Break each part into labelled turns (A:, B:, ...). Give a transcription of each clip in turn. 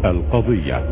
A: القضية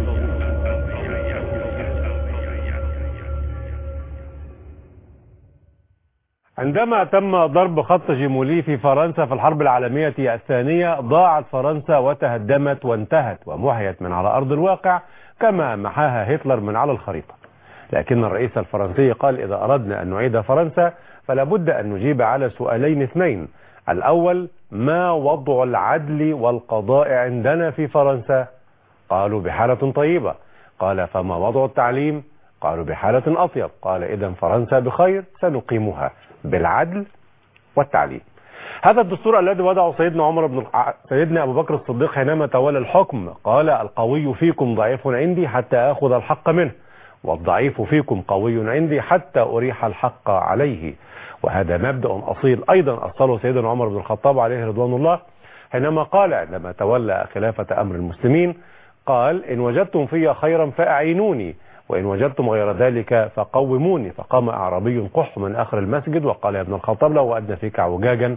B: عندما تم ضرب خط جيمولي في فرنسا في الحرب العالمية الثانية ضاعت فرنسا وتهدمت وانتهت ومحيت من على أرض الواقع كما محاها هتلر من على الخريطة لكن الرئيس الفرنسي قال إذا أردنا أن نعيد فرنسا فلا بد أن نجيب على سؤالين اثنين الأول ما وضع العدل والقضاء عندنا في فرنسا قالوا بحالة طيبة قال فما وضع التعليم قالوا بحالة أطيب قال إذا فرنسا بخير سنقيمها بالعدل والتعليم هذا الدستور الذي وضعه سيدنا عمر بن الع- سيدنا أبو بكر الصديق حينما تولى الحكم قال القوي فيكم ضعيف عندي حتى أخذ الحق منه والضعيف فيكم قوي عندي حتى أريح الحق عليه وهذا مبدأ أصيل أيضا أصله سيدنا عمر بن الخطاب عليه رضوان الله حينما قال عندما تولى خلافة أمر المسلمين قال إن وجدتم في خيرا فأعينوني وإن وجدتم غير ذلك فقوموني فقام أعرابي قح من آخر المسجد وقال يا ابن الخطاب لو أدنى فيك عوجاجا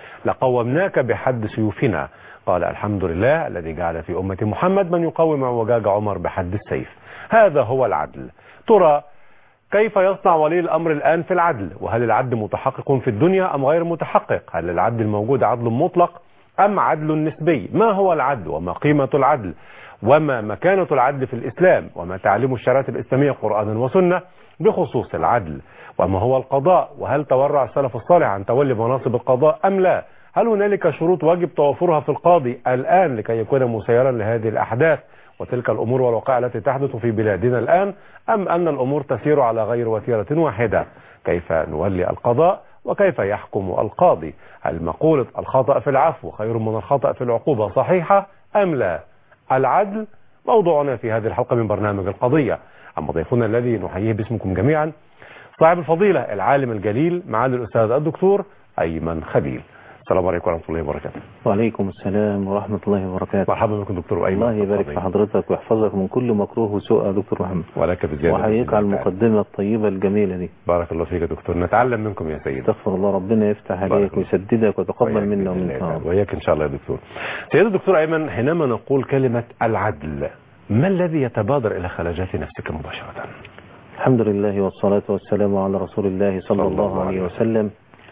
B: لقومناك بحد سيوفنا قال الحمد لله الذي جعل في أمة محمد من يقوم عوجاج عمر بحد السيف هذا هو العدل ترى كيف يصنع ولي الأمر الآن في العدل وهل العدل متحقق في الدنيا أم غير متحقق هل العدل الموجود عدل مطلق أم عدل نسبي ما هو العدل وما قيمة العدل وما مكانة العدل في الإسلام وما تعليم الشريعة الإسلامية قرآنا وسنة بخصوص العدل وما هو القضاء وهل تورع السلف الصالح عن تولي مناصب القضاء أم لا هل هنالك شروط واجب توفرها في القاضي الآن لكي يكون مسيرا لهذه الأحداث وتلك الأمور والوقائع التي تحدث في بلادنا الآن أم أن الأمور تسير على غير وتيرة واحدة كيف نولي القضاء وكيف يحكم القاضي هل مقولة الخطأ في العفو خير من الخطأ في العقوبة صحيحة أم لا العدل موضوعنا في هذه الحلقة من برنامج القضية أما ضيفنا الذي نحييه باسمكم جميعا صاحب الفضيلة العالم الجليل معالي الأستاذ الدكتور أيمن خليل السلام عليكم ورحمة الله وبركاته
C: وعليكم السلام ورحمة الله وبركاته
B: مرحبا بكم دكتور أيمن
C: الله يبارك في
B: الفضيل.
C: حضرتك ويحفظك من كل مكروه وسوء يا دكتور محمد
B: ولك بزيادة
C: وحييك على
B: بإذن الله تعالى.
C: المقدمة الطيبة الجميلة دي
B: بارك الله فيك يا دكتور نتعلم منكم يا سيدي
C: استغفر الله ربنا يفتح
B: بارك
C: عليك
B: الله.
C: ويسددك ويتقبل
B: وإياك
C: منا
B: بإذن
C: ومنك
B: الله
C: يا
B: تعالى.
C: رب.
B: وإياك إن شاء الله يا دكتور سيدي الدكتور أيمن حينما نقول كلمة العدل ما الذي يتبادر إلى خلاجات نفسك مباشرة
C: الحمد لله والصلاة والسلام على رسول الله صلى الله عليه وسلم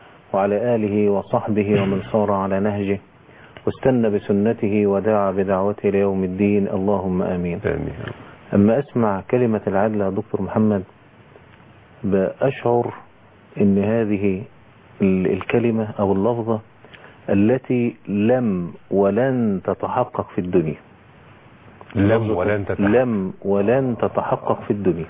C: وعلى آله وصحبه ومن صار على نهجه واستنى بسنته ودعا بدعوته ليوم الدين اللهم آمين
B: آمين
C: أما أسمع كلمة العدل يا دكتور محمد بأشعر أن هذه ال- الكلمة أو اللفظة التي لم ولن تتحقق في الدنيا
B: لم ولن تتحقق
C: لم ولن تتحقق في الدنيا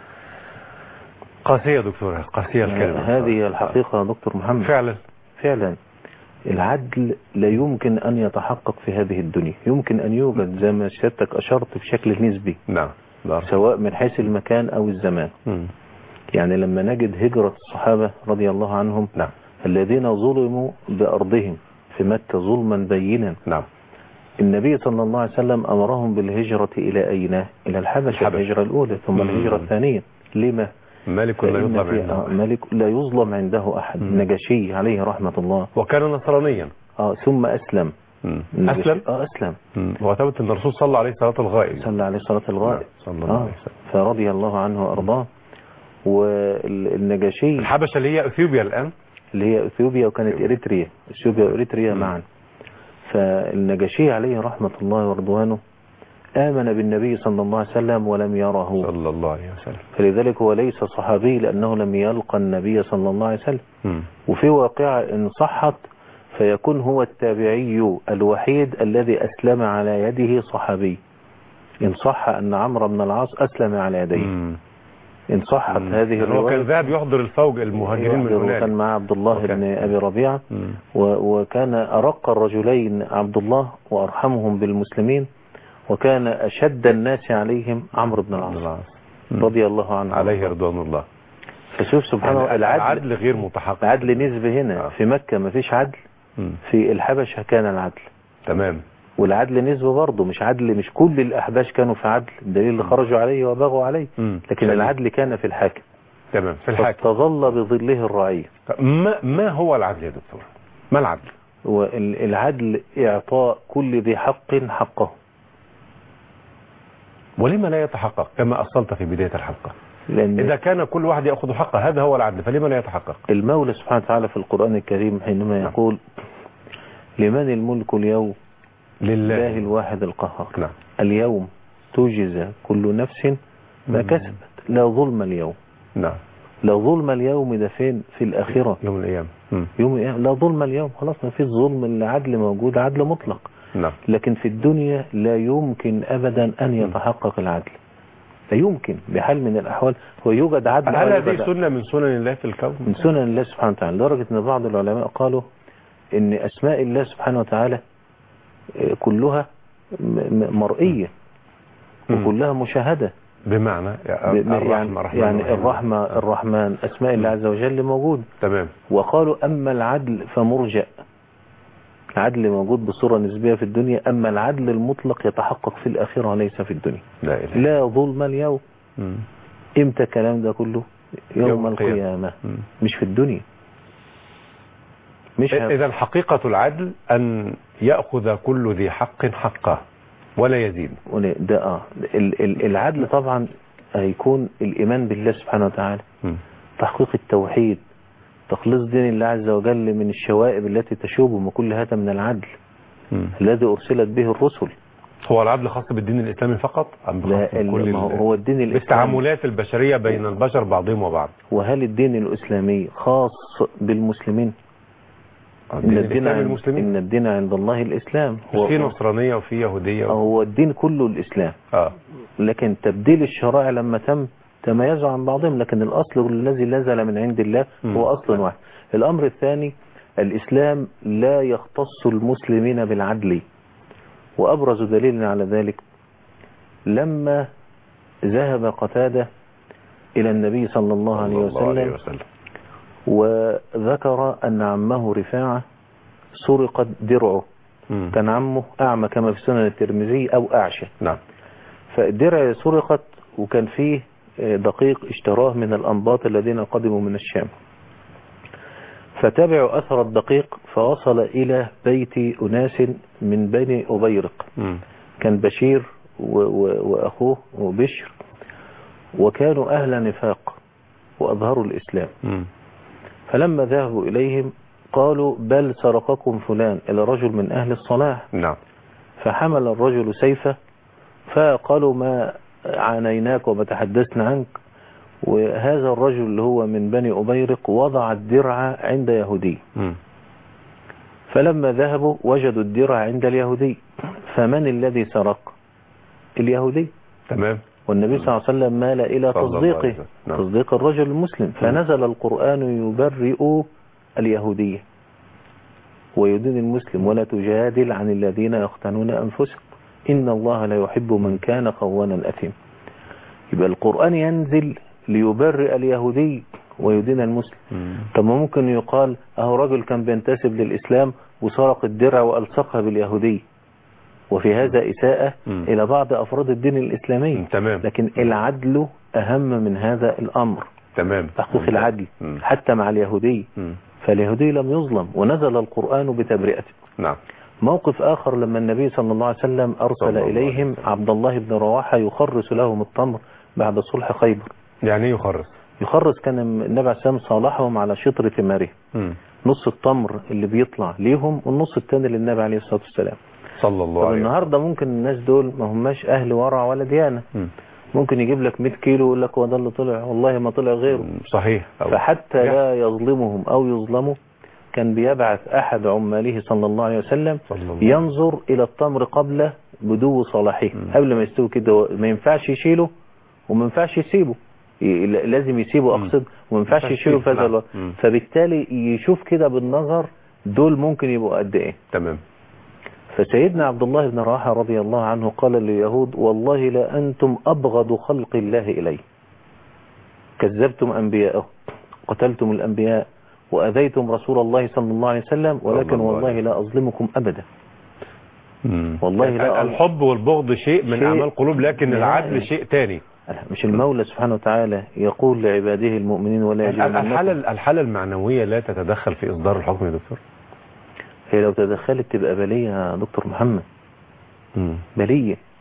B: قاسية يا دكتور قاسية الكلمة
C: هذه الحقيقة يا دكتور محمد
B: فعلا
C: فعلا العدل لا يمكن أن يتحقق في هذه الدنيا يمكن أن يوجد زي ما سيادتك أشرت بشكل نسبي
B: نعم نعم.
C: سواء من حيث المكان أو الزمان
B: مم.
C: يعني لما نجد هجرة الصحابة رضي الله عنهم
B: نعم
C: الذين ظلموا بأرضهم في مكة ظلما بينا
B: نعم
C: النبي صلى الله عليه وسلم أمرهم بالهجرة إلى أين؟ إلى الحبشة
B: الحبشة.
C: الهجرة الأولى ثم
B: مم.
C: الهجرة الثانية لما؟
B: ملك لا
C: فإن
B: يظلم
C: في-
B: عنده
C: آه، ملك لا يظلم عنده أحد
B: مم.
C: نجشي عليه رحمة الله
B: وكان نصرانيا
C: آه ثم أسلم
B: مم.
C: النجاشي-
B: أسلم
C: آه أسلم
B: مم. وثبت أن الرسول صلى عليه صلاة الغائب
C: صلى عليه صلاة الغائب
B: نعم، صلى الله
C: آه
B: عليه وسلم.
C: فرضي الله عنه وأرضاه والنجاشي
B: الحبشة اللي هي أثيوبيا الآن
C: اللي هي اثيوبيا وكانت اريتريا اثيوبيا واريتريا معا فالنجاشي عليه رحمة الله ورضوانه آمن بالنبي صلى الله عليه وسلم ولم يره
B: صلى الله عليه وسلم
C: فلذلك هو ليس صحابي لأنه لم يلقى النبي صلى الله عليه وسلم
B: مم.
C: وفي واقعة إن صحت فيكون هو التابعي الوحيد الذي أسلم على يده صحابي إن صح أن عمرو بن العاص أسلم على يديه
B: مم.
C: إن صحت
B: مم.
C: هذه
B: هو كان
C: الرواية
B: ذهب يحضر الفوج المهاجرين من
C: وكان
B: هنالك
C: مع عبد الله
B: وكان-
C: بن أبي ربيعة
B: مم.
C: و- وكان أرق الرجلين عبد الله وأرحمهم بالمسلمين وكان أشد الناس عليهم عمرو بن
B: عبد
C: العاص
B: العاص. مم.
C: رضي الله عنه
B: عليه رضوان الله
C: فشوف سبحان الله
B: يعني
C: العدل
B: العدل غير متحقق
C: العدل نسبة هنا
B: آه.
C: في مكة ما فيش عدل
B: مم.
C: في الحبشة كان العدل
B: تمام
C: والعدل نسبة برضه مش عدل مش كل الأحباش كانوا في عدل الدليل اللي خرجوا عليه وبغوا عليه
B: مم.
C: لكن
B: جميل.
C: العدل كان في الحاكم
B: تمام في الحاكم
C: فاستظل بظله الرعية
B: ما ما هو العدل يا دكتور ما العدل
C: والعدل إعطاء كل ذي حق حقه
B: ولما لا يتحقق كما أصلت في بداية الحلقة
C: لأن
B: إذا كان كل واحد يأخذ حقه هذا هو العدل فلما لا يتحقق
C: المولى سبحانه وتعالى في القرآن الكريم حينما
B: نعم.
C: يقول لمن الملك اليوم لله
B: لله
C: الواحد القهار
B: نعم
C: اليوم تجزى كل نفس ما
B: مم.
C: كسبت لا ظلم اليوم
B: نعم
C: لا ظلم اليوم ده فين في الآخرة
B: يوم من الأيام مم.
C: يوم القيامة. لا ظلم اليوم خلاص ما فيش ظلم العدل موجود عدل مطلق
B: نعم
C: لكن في الدنيا لا يمكن أبدا أن يتحقق العدل لا يمكن بحال من الأحوال هو يوجد عدل
B: هل
C: ويوجد
B: هذه سنة من سنن الله في الكون
C: من سنن الله سبحانه وتعالى لدرجة أن بعض العلماء قالوا أن أسماء الله سبحانه وتعالى آه، كلها م- م- مرئية
B: مم.
C: وكلها مشاهدة
B: بمعنى
C: ب-
B: الرحمة
C: يعني,
B: رحمن
C: يعني
B: رحيم.
C: الرحمة الرحمن أسماء الله عز وجل موجود
B: تمام
C: وقالوا أما العدل فمرجأ العدل موجود بصورة نسبية في الدنيا أما العدل المطلق يتحقق في الآخرة وليس في الدنيا
B: لا إله
C: لا ظلم اليوم
B: مم.
C: إمتى الكلام ده كله يوم,
B: يوم القيامة.
C: القيامة
B: مم.
C: مش في الدنيا مش ه-
B: إذا حقيقة العدل أن يأخذ كل ذي حق حقه ولا يزيد
C: ولا- ده اه ال- ال- العدل طبعا هيكون الإيمان بالله سبحانه وتعالى
B: مم.
C: تحقيق التوحيد تخليص دين الله عز وجل من الشوائب التي تشوبهم وكل هذا من العدل
B: مم.
C: الذي أرسلت به الرسل
B: هو العدل خاص بالدين الإسلامي فقط أم
C: لا
B: خاص بكل
C: ال- ما هو-
B: ال-
C: هو الدين الإسلامي
B: بالتعاملات البشرية بين البشر بعضهم وبعض
C: وهل الدين الإسلامي خاص بالمسلمين
B: الدين
C: الدين
B: الإسلامي
C: عند
B: المسلمين
C: إن الدين عند الله الإسلام
B: مش في نصرانية وفي يهودية و...
C: هو الدين كله الإسلام
B: آه.
C: لكن تبديل الشرائع لما تم تميزوا عن بعضهم لكن الأصل الذي نزل من عند الله
B: مم.
C: هو أصل واحد الأمر الثاني الإسلام لا يختص المسلمين بالعدل وأبرز دليل على ذلك لما ذهب قتادة إلى النبي صلى الله عليه
B: صلى الله عليه
C: وسلم
B: وسلم
C: وذكر أن عمه رفاعة سرقت درعه
B: مم.
C: كان عمه أعمى كما في سنن الترمذي أو أعشى
B: نعم
C: فالدرع سرقت وكان فيه دقيق اشتراه من الأنباط الذين قدموا من الشام فتبعوا أثر الدقيق فوصل إلى بيت أناس من بني أبيرق
B: مم.
C: كان بشير و و وأخوه وبشر وكانوا أهل نفاق وأظهروا الإسلام
B: مم.
C: فلما ذهبوا إليهم قالوا بل سرقكم فلان إلى رجل من أهل الصلاح
B: نعم
C: فحمل الرجل سيفه فقالوا ما عانيناك وما تحدثنا عنك وهذا الرجل اللي هو من بني أبيرق وضع الدرع عند يهودي
B: مم.
C: فلما ذهبوا وجدوا الدرع عند اليهودي فمن الذي سرق اليهودي
B: تمام
C: والنبي صلى الله عليه وسلم مال إلى
B: صلى الله
C: تصديقه
B: عليه وسلم. نعم.
C: تصديق الرجل المسلم فنزل القرآن يبرئ اليهودية ويدين المسلم ولا تجادل عن الذين يختنون أنفسهم إن الله لا يحب من كان خوانا أثيم يبقى القرآن ينزل ليبرئ اليهودي ويدين المسلم
B: مم.
C: طب ما ممكن يقال أهو رجل كان بينتسب للإسلام وسرق الدرع وألصقها باليهودي وفي هذا إساءة
B: مم.
C: إلى بعض أفراد الدين الإسلامي
B: تمام
C: لكن العدل أهم من هذا الأمر
B: تمام
C: تحقيق
B: مم.
C: العدل
B: مم.
C: حتى مع اليهودي
B: مم.
C: فاليهودي لم يظلم ونزل القرآن بتبرئته
B: نعم
C: موقف آخر لما النبي صلى الله عليه وسلم
B: صلى
C: أرسل
B: الله عليه
C: إليهم
B: وسلم.
C: عبد الله بن رواحة يخرس لهم التمر بعد صلح خيبر
B: يعني ايه يخرس
C: يخرس كان النبي عليه السلام صالحهم على شطر ثماره
B: مم.
C: نص التمر اللي بيطلع ليهم والنص الثاني للنبي عليه الصلاة والسلام
B: صلى الله
C: طب
B: عليه وسلم
C: النهاردة ممكن الناس دول ما هماش أهل ورع ولا ديانة
B: مم.
C: ممكن يجيب لك 100 كيلو ويقول لك هو ده اللي طلع والله ما طلع غيره
B: مم. صحيح أو
C: فحتى
B: يح-
C: لا يظلمهم أو يظلموا كان بيبعث أحد عماله صلى الله عليه وسلم
B: صلى الله
C: ينظر إلى التمر قبل بدو صلاحه
B: مم.
C: قبل ما يستوي كده ما ينفعش يشيله وما ينفعش يسيبه ي- لازم يسيبه
B: مم.
C: أقصد وما ينفعش
B: ينفعش
C: يشيله في
B: يسيبه،
C: هذا
B: نعم.
C: الوقت
B: مم.
C: فبالتالي يشوف كده بالنظر دول ممكن يبقوا قد إيه
B: تمام
C: فسيدنا عبد الله بن رواحة رضي الله عنه قال لليهود والله لا أنتم أبغض خلق الله إلي كذبتم أنبياءه قتلتم الأنبياء وأذيتم رسول الله صلى الله عليه وسلم ولكن
B: صلى الله
C: والله
B: عليه
C: لا أظلمكم أبدا
B: مم.
C: والله لا
B: ال- الحب والبغض شيء من
C: شيء-
B: أعمال القلوب لكن
C: لا.
B: العدل شيء تاني
C: مش المولى سبحانه وتعالى يقول لعباده المؤمنين ولا
B: ال- الحالة
C: يجرمنكم
B: الحالة المعنوية لا تتدخل في إصدار الحكم يا دكتور
C: هي لو تدخلت تبقى بلية يا دكتور محمد
B: مم.
C: بلية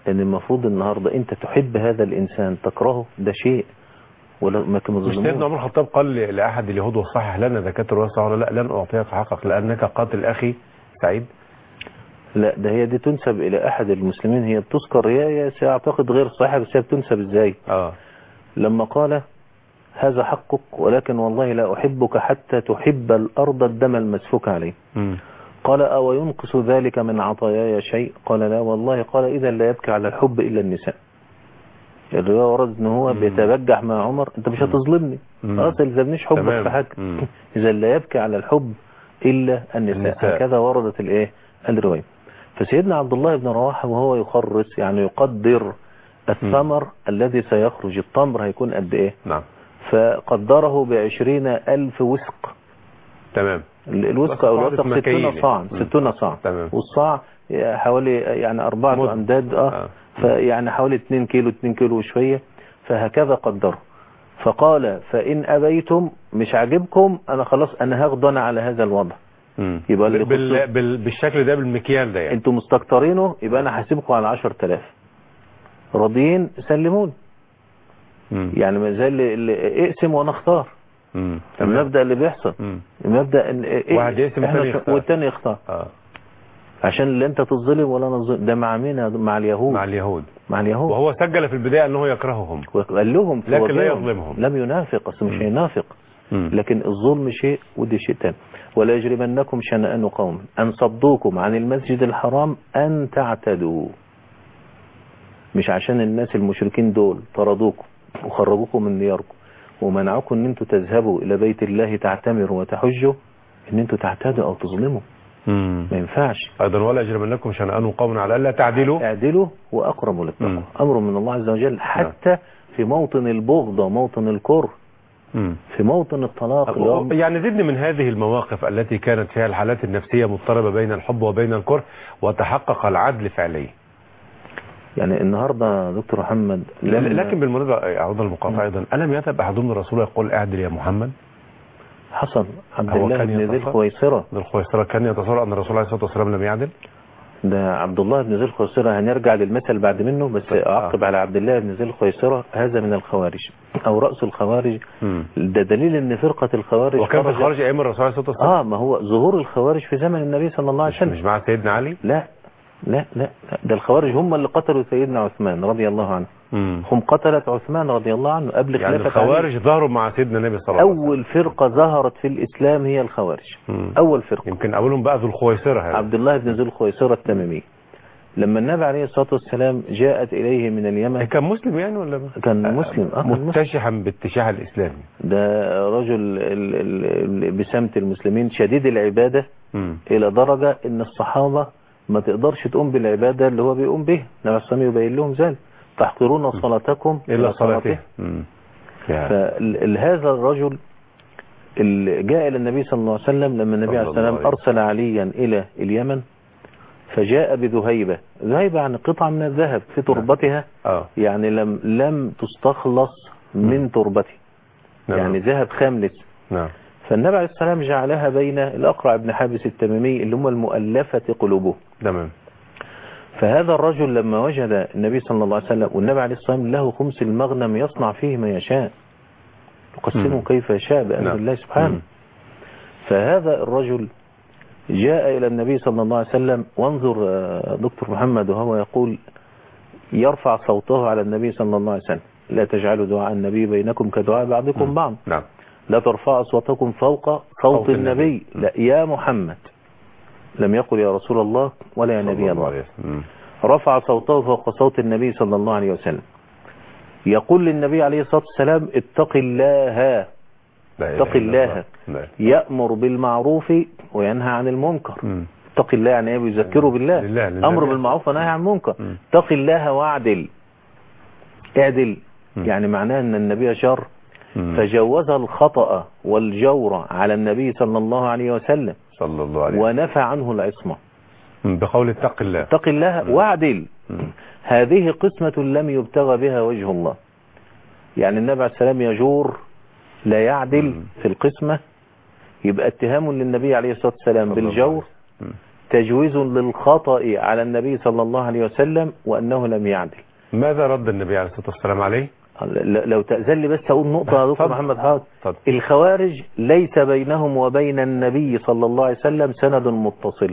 C: لان المفروض النهارده انت تحب هذا الانسان تكرهه ده شيء ولا ما كان
B: مش سيدنا عمر الخطاب قال ل- لاحد اليهود والصحح لنا زكاه الرؤيا صح ولا لا لن اعطيك حقك لانك قاتل اخي سعيد
C: لا ده هي دي تنسب الى احد المسلمين هي بتذكر هي هي اعتقد غير صحيحه بس هي بتنسب ازاي
B: اه
C: لما قال هذا حقك ولكن والله لا احبك حتى تحب الارض الدم المسفوك عليه
B: مم.
C: قال أو ينقص ذلك من عطاياي شيء قال لا والله قال إذا لا يبكي على الحب إلا النساء الرواية ورد ان هو
B: مم.
C: بيتبجح مع عمر انت مش هتظلمني
B: مم.
C: خلاص الزمنيش حبك
B: تمام.
C: في حاجة
B: مم.
C: اذا لا يبكي على الحب الا النساء,
B: النساء.
C: هكذا وردت الايه الرواية فسيدنا عبد الله بن رواحه وهو يخرس يعني يقدر الثمر الذي سيخرج التمر هيكون قد ايه
B: نعم
C: فقدره بعشرين ألف وسق
B: تمام
C: ال- الوسق
B: بس
C: او
B: قاعدة
C: الوسق
B: مكاييل
C: 60 صاع
B: يعني.
C: 60 صاع
B: تمام.
C: والصاع حوالي يعني أربعة
B: مد.
C: أمداد اه
B: آه.
C: فيعني حوالي 2 كيلو 2 كيلو وشوية فهكذا قدره فقال فإن أبيتم مش عاجبكم أنا خلاص أنا هاخده أنا على هذا الوضع
B: مم.
C: يبقى اللي
B: بال...
C: يخصه-
B: بال... بالشكل ده بالمكيال ده يعني
C: انتوا مستكترينه يبقى أنا هسيبكم على 10000 راضيين سلمون
B: مم.
C: يعني ما زال اللي- اقسم وانا اختار
B: مم. تمام
C: المبدأ اللي بيحصل
B: مم.
C: المبدأ ان إيه
B: واحد يقسم
C: إحنا
B: والتاني
C: ش-
B: يختار.
C: والتاني يختار
B: اه
C: عشان لا انت تظلم ولا انا أظلم. ده مع مين يا- مع اليهود
B: مع
C: مع,
B: اليهود
C: مع اليهود
B: وهو سجل في البداية انه يكرههم
C: وقال لهم في
B: لكن لا
C: وجههم.
B: يظلمهم.
C: لم ينافق اصل مش
B: مم.
C: هينافق
B: مم.
C: لكن الظلم شيء ودي شيء تاني ولا يجرمنكم شنآن قوم أن صدوكم عن المسجد الحرام أن تعتدوا مش عشان الناس المشركين دول طردوكم وخرجوكم من دياركم ومنعوكم ان انتوا تذهبوا الى بيت الله تعتمروا وتحجوا ان انتوا تعتدوا او تظلموا
B: مم.
C: ما ينفعش
B: ايضا ولا يجرمنكم شنآن قوم على الا تعدلوا
C: اعدلوا واقربوا للتقوى
B: مم.
C: امر من الله عز وجل حتى في موطن البغض وموطن الكره
B: مم.
C: في موطن الطلاق اللي هو
B: يعني زدني من هذه المواقف التي كانت فيها الحالات النفسية مضطربة بين الحب وبين الكره وتحقق العدل فعليا
C: يعني النهارده دكتور محمد لما-
B: لكن بالمناسبة أعوذ المقاطعة أيضا ألم يذهب أحدهم من الرسول يقول اعدل يا محمد
C: حصل عبد
B: هو
C: الله
B: كان
C: بن ذي
B: يتصل؟
C: الخويصرة
B: ذو الخويصرة كان يتصور أن الرسول عليه الصلاة والسلام لم يعدل
C: ده عبد الله بن ذي الخويصرة هنرجع للمثل بعد منه بس
B: طيب، آه.
C: أعقب على عبد الله بن ذي الخويصرة هذا من الخوارج أو رأس الخوارج
B: مم.
C: ده دليل أن فرقة الخوارج
B: وكان في
C: خرجت-
B: الخارج أيام الرسول عليه الصلاة والسلام
C: آه ما هو ظهور الخوارج في زمن النبي صلى الله عليه
B: مش,
C: وسلم
B: مش مع سيدنا علي
C: لا لا لا لا، ده الخوارج هم اللي قتلوا سيدنا عثمان رضي الله عنه
B: مم.
C: هم قتلت عثمان رضي الله عنه قبل
B: يعني
C: خلافة علي.
B: الخوارج ظهروا مع سيدنا النبي صلى الله عليه وسلم
C: أول فرقة ظهرت في الإسلام هي الخوارج
B: مم.
C: أول فرقة
B: يمكن أولهم بقى ذو الخويصرة هذا
C: عبد الله بن ذي الخويصرة التميمي لما النبي عليه الصلاة والسلام جاءت إليه من اليمن
B: كان مسلم يعني ولا ما؟
C: كان مسلم آه كان مسلم
B: متشحا باتشاح الإسلامي
C: ده رجل ال- ال- ال- بسمت المسلمين شديد العبادة
B: مم.
C: إلى درجة إن الصحابة ما تقدرش تقوم بالعبادة اللي هو بيقوم بها النبي عليه الصلاة والسلام يبين لهم ذلك تحقرون صلاتكم
B: إلا صلاته مم. يا.
C: فهذا الرجل اللي جاء إلى النبي صلى الله عليه وسلم لما النبي
B: صلى
C: عليه السلام
B: الله عليه
C: أرسل عليا إلى اليمن فجاء بذهيبة ذهيبة عن قطعة من الذهب في تربتها
B: اه
C: يعني لم لم تستخلص من تربته
B: نعم.
C: يعني ذهب خام لسه
B: نعم
C: فالنبي عليه السلام جعلها بين الأقرع بن حابس التميمي اللي هم المؤلفة قلوبه
B: تمام
C: فهذا الرجل لما وجد النبي صلى الله عليه وسلم والنبي عليه الصلاة والسلام له خمس المغنم يصنع فيه ما يشاء يقسمه
B: مم.
C: كيف يشاء بأمر
B: نعم.
C: الله سبحانه
B: مم.
C: فهذا الرجل جاء إلى النبي صلى الله عليه وسلم وانظر آه، دكتور محمد وهو يقول يرفع صوته على النبي صلى الله عليه وسلم لا تجعلوا دعاء النبي بينكم كدعاء بعضكم بعض
B: نعم
C: لا ترفعوا أصواتكم فوق صوت,
B: صوت
C: النبي
B: النبي.
C: لا يا محمد لم يقل يا رسول الله ولا يا
B: صلى
C: نبي
B: الله
C: الله
B: عليه وسلم. مم.
C: رفع صوته فوق صوت النبي صلى الله عليه وسلم يقول للنبي عليه الصلاة والسلام اتق الله
B: لا إله
C: اتق
B: إلا
C: الله
B: لا.
C: يأمر بالمعروف وينهى عن المنكر
B: مم.
C: اتق الله يعني ايه بيذكره بالله
B: لله- لله.
C: امر بالمعروف ونهي عن المنكر
B: مم.
C: اتق الله واعدل اعدل
B: مم.
C: يعني معناه ان النبي شر
B: مم.
C: فجوز الخطأ والجور على النبي صلى الله عليه وسلم
B: صلى الله عليه وسلم
C: ونفى عنه العصمة
B: مم. بقول اتق الله
C: اتق الله واعدل
B: مم.
C: هذه قسمة لم يبتغى بها وجه الله يعني النبي عليه السلام يجور لا يعدل
B: مم.
C: في القسمة يبقى اتهام للنبي عليه الصلاة والسلام
B: صلى الله
C: بالجور
B: عليه وسلم.
C: تجويز للخطأ على النبي صلى الله عليه وسلم وأنه لم يعدل
B: ماذا رد النبي عليه الصلاة والسلام عليه
C: ل- لو تأذن لي بس أقول نقطة يا دكتور
B: اتفضل.
C: محمد حاضر
B: اتفضل.
C: الخوارج ليس بينهم وبين النبي صلى الله عليه وسلم سند متصل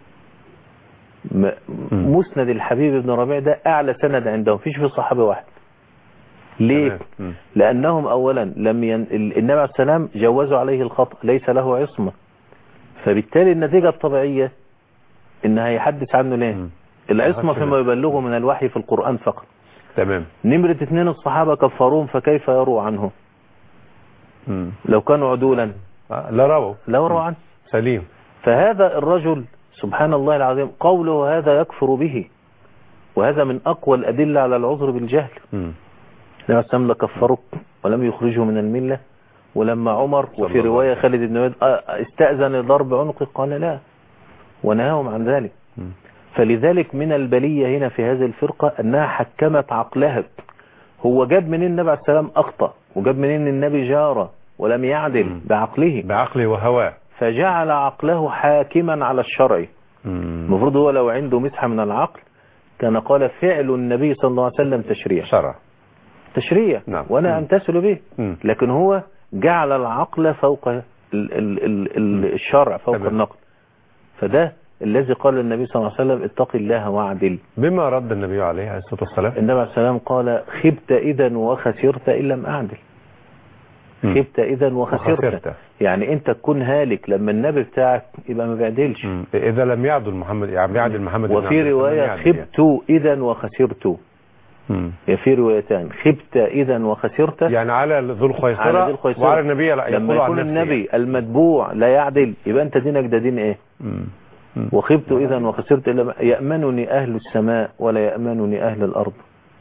C: م- مسند الحبيب بن ربيع ده أعلى سند عندهم فيش في صحابي واحد ليه؟
B: تمام. مم.
C: لأنهم أولا لم ين... ال- النبي عليه السلام جوزوا عليه الخطأ ليس له عصمة فبالتالي النتيجة الطبيعية إن هيحدث عنه ليه
B: مم.
C: العصمة
B: أخذت
C: فيما يبلغه من الوحي في القرآن فقط
B: تمام
C: نمرة اثنين الصحابة كفروهم فكيف يروا عنه
B: مم.
C: لو كانوا عدولا
B: آه، لا رووا
C: لا يروا عنه
B: سليم
C: فهذا الرجل سبحان الله العظيم قوله هذا يكفر به وهذا من أقوى الأدلة على العذر بالجهل
B: مم.
C: النبي عليه السلام لا كفره ولم يخرجه من الملة ولما عمر وفي
B: الله
C: رواية
B: عليه
C: خالد بن وليد آه، استأذن لضرب عنقه قال لا ونهاهم عن ذلك
B: مم.
C: فلذلك من البلية هنا في هذه الفرقة أنها حكمت عقلها هو جاب منين النبي عليه السلام أخطأ وجاب منين النبي جارة ولم يعدل
B: مم.
C: بعقله
B: بعقله وهواه
C: فجعل عقله حاكما على الشرع
B: مم.
C: المفروض هو لو عنده مسحة من العقل كان قال فعل النبي صلى الله عليه وسلم تشريع
B: شرع
C: تشريع
B: نعم.
C: وانا
B: مم.
C: امتثل به
B: مم.
C: لكن هو جعل العقل فوق ال ال ال ال الشرع فوق
B: تمام.
C: النقل فده الذي قال النبي صلى الله عليه وسلم اتق الله واعدل
B: بما رد النبي عليه الصلاة والسلام
C: النبي عليه السلام قال خبت اذا وخسرت ان لم اعدل
B: مم.
C: خبت اذا وخسرت
B: وخسرت.
C: يعني انت تكون هالك لما النبي بتاعك يبقى ما بيعدلش
B: مم. إذا لم يعدل محمد يعني يعدل محمد بن عبد
C: وفي
B: السلام
C: رواية
B: يعدل يعني.
C: خبت اذا وخسرت
B: مم.
C: هي في روايتان خبت اذا وخسرت
B: يعني على ذو الخيصرة
C: على ذي الخيصرة.
B: وعلى النبي لا
C: لما
B: يقول عن
C: يكون
B: نفسه
C: النبي المتبوع لا يعدل يبقى انت دينك ده دين ايه
B: مم. مم.
C: وخبت اذا وخسرت إلا يأمنني اهل السماء ولا يأمنني اهل الارض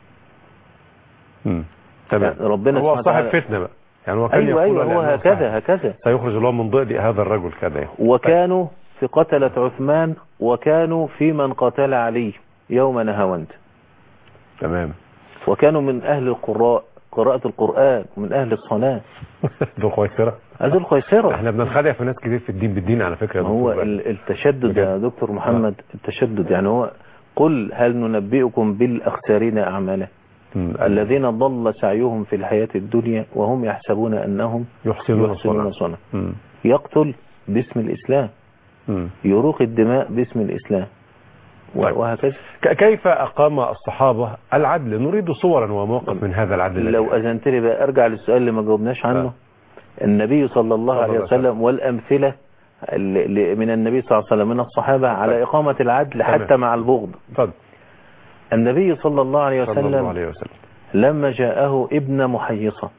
B: مم. تمام
C: يعني ربنا
B: هو
C: سبحانه
B: صاحب
C: وتعالى-
B: فتنة بقى يعني هو كان
C: ايوه
B: يقول
C: ايوه هو
B: لأنه
C: هكذا
B: صاحب.
C: هكذا
B: سيخرج الله من ضئد هذا الرجل كذا يعني.
C: وكانوا في قتلة عثمان وكانوا في من قاتل علي يوم نهاوند
B: تمام
C: وكانوا من اهل القراء قراءة القرآن ومن اهل الصلاة
B: ذو الخيصرة
C: هذه الخيسرة
B: احنا بننخدع في ناس كتير في الدين بالدين على فكرة يا
C: ما هو
B: دكتور
C: ال- التشدد يا دكتور محمد التشدد يعني هو قل هل ننبئكم بالأخسرين أعمالا
B: مم.
C: الذين ضل سعيهم في الحياة الدنيا وهم يحسبون أنهم
B: يحسنون
C: يحسنون
B: صنعا
C: صنعا
B: مم.
C: يقتل باسم الإسلام
B: مم.
C: يروق الدماء باسم الإسلام و-
B: طيب.
C: وهكذا
B: ك- كيف أقام الصحابة العدل نريد صورا ومواقف من هذا العدل الذي-
C: لو أذنت لي بقى أرجع للسؤال اللي ما جاوبناش عنه النبي صلى الله
B: صلى
C: عليه
B: الله عليه
C: وسلم والأمثلة ل- ل- من النبي صلى الله عليه وسلم من الصحابة على إقامة العدل
B: تمام.
C: حتى مع البغض
B: اتفضل
C: النبي صلى الله عليه
B: صلى الله
C: وسلم
B: عليه وسلم
C: لما جاءه ابن محيصة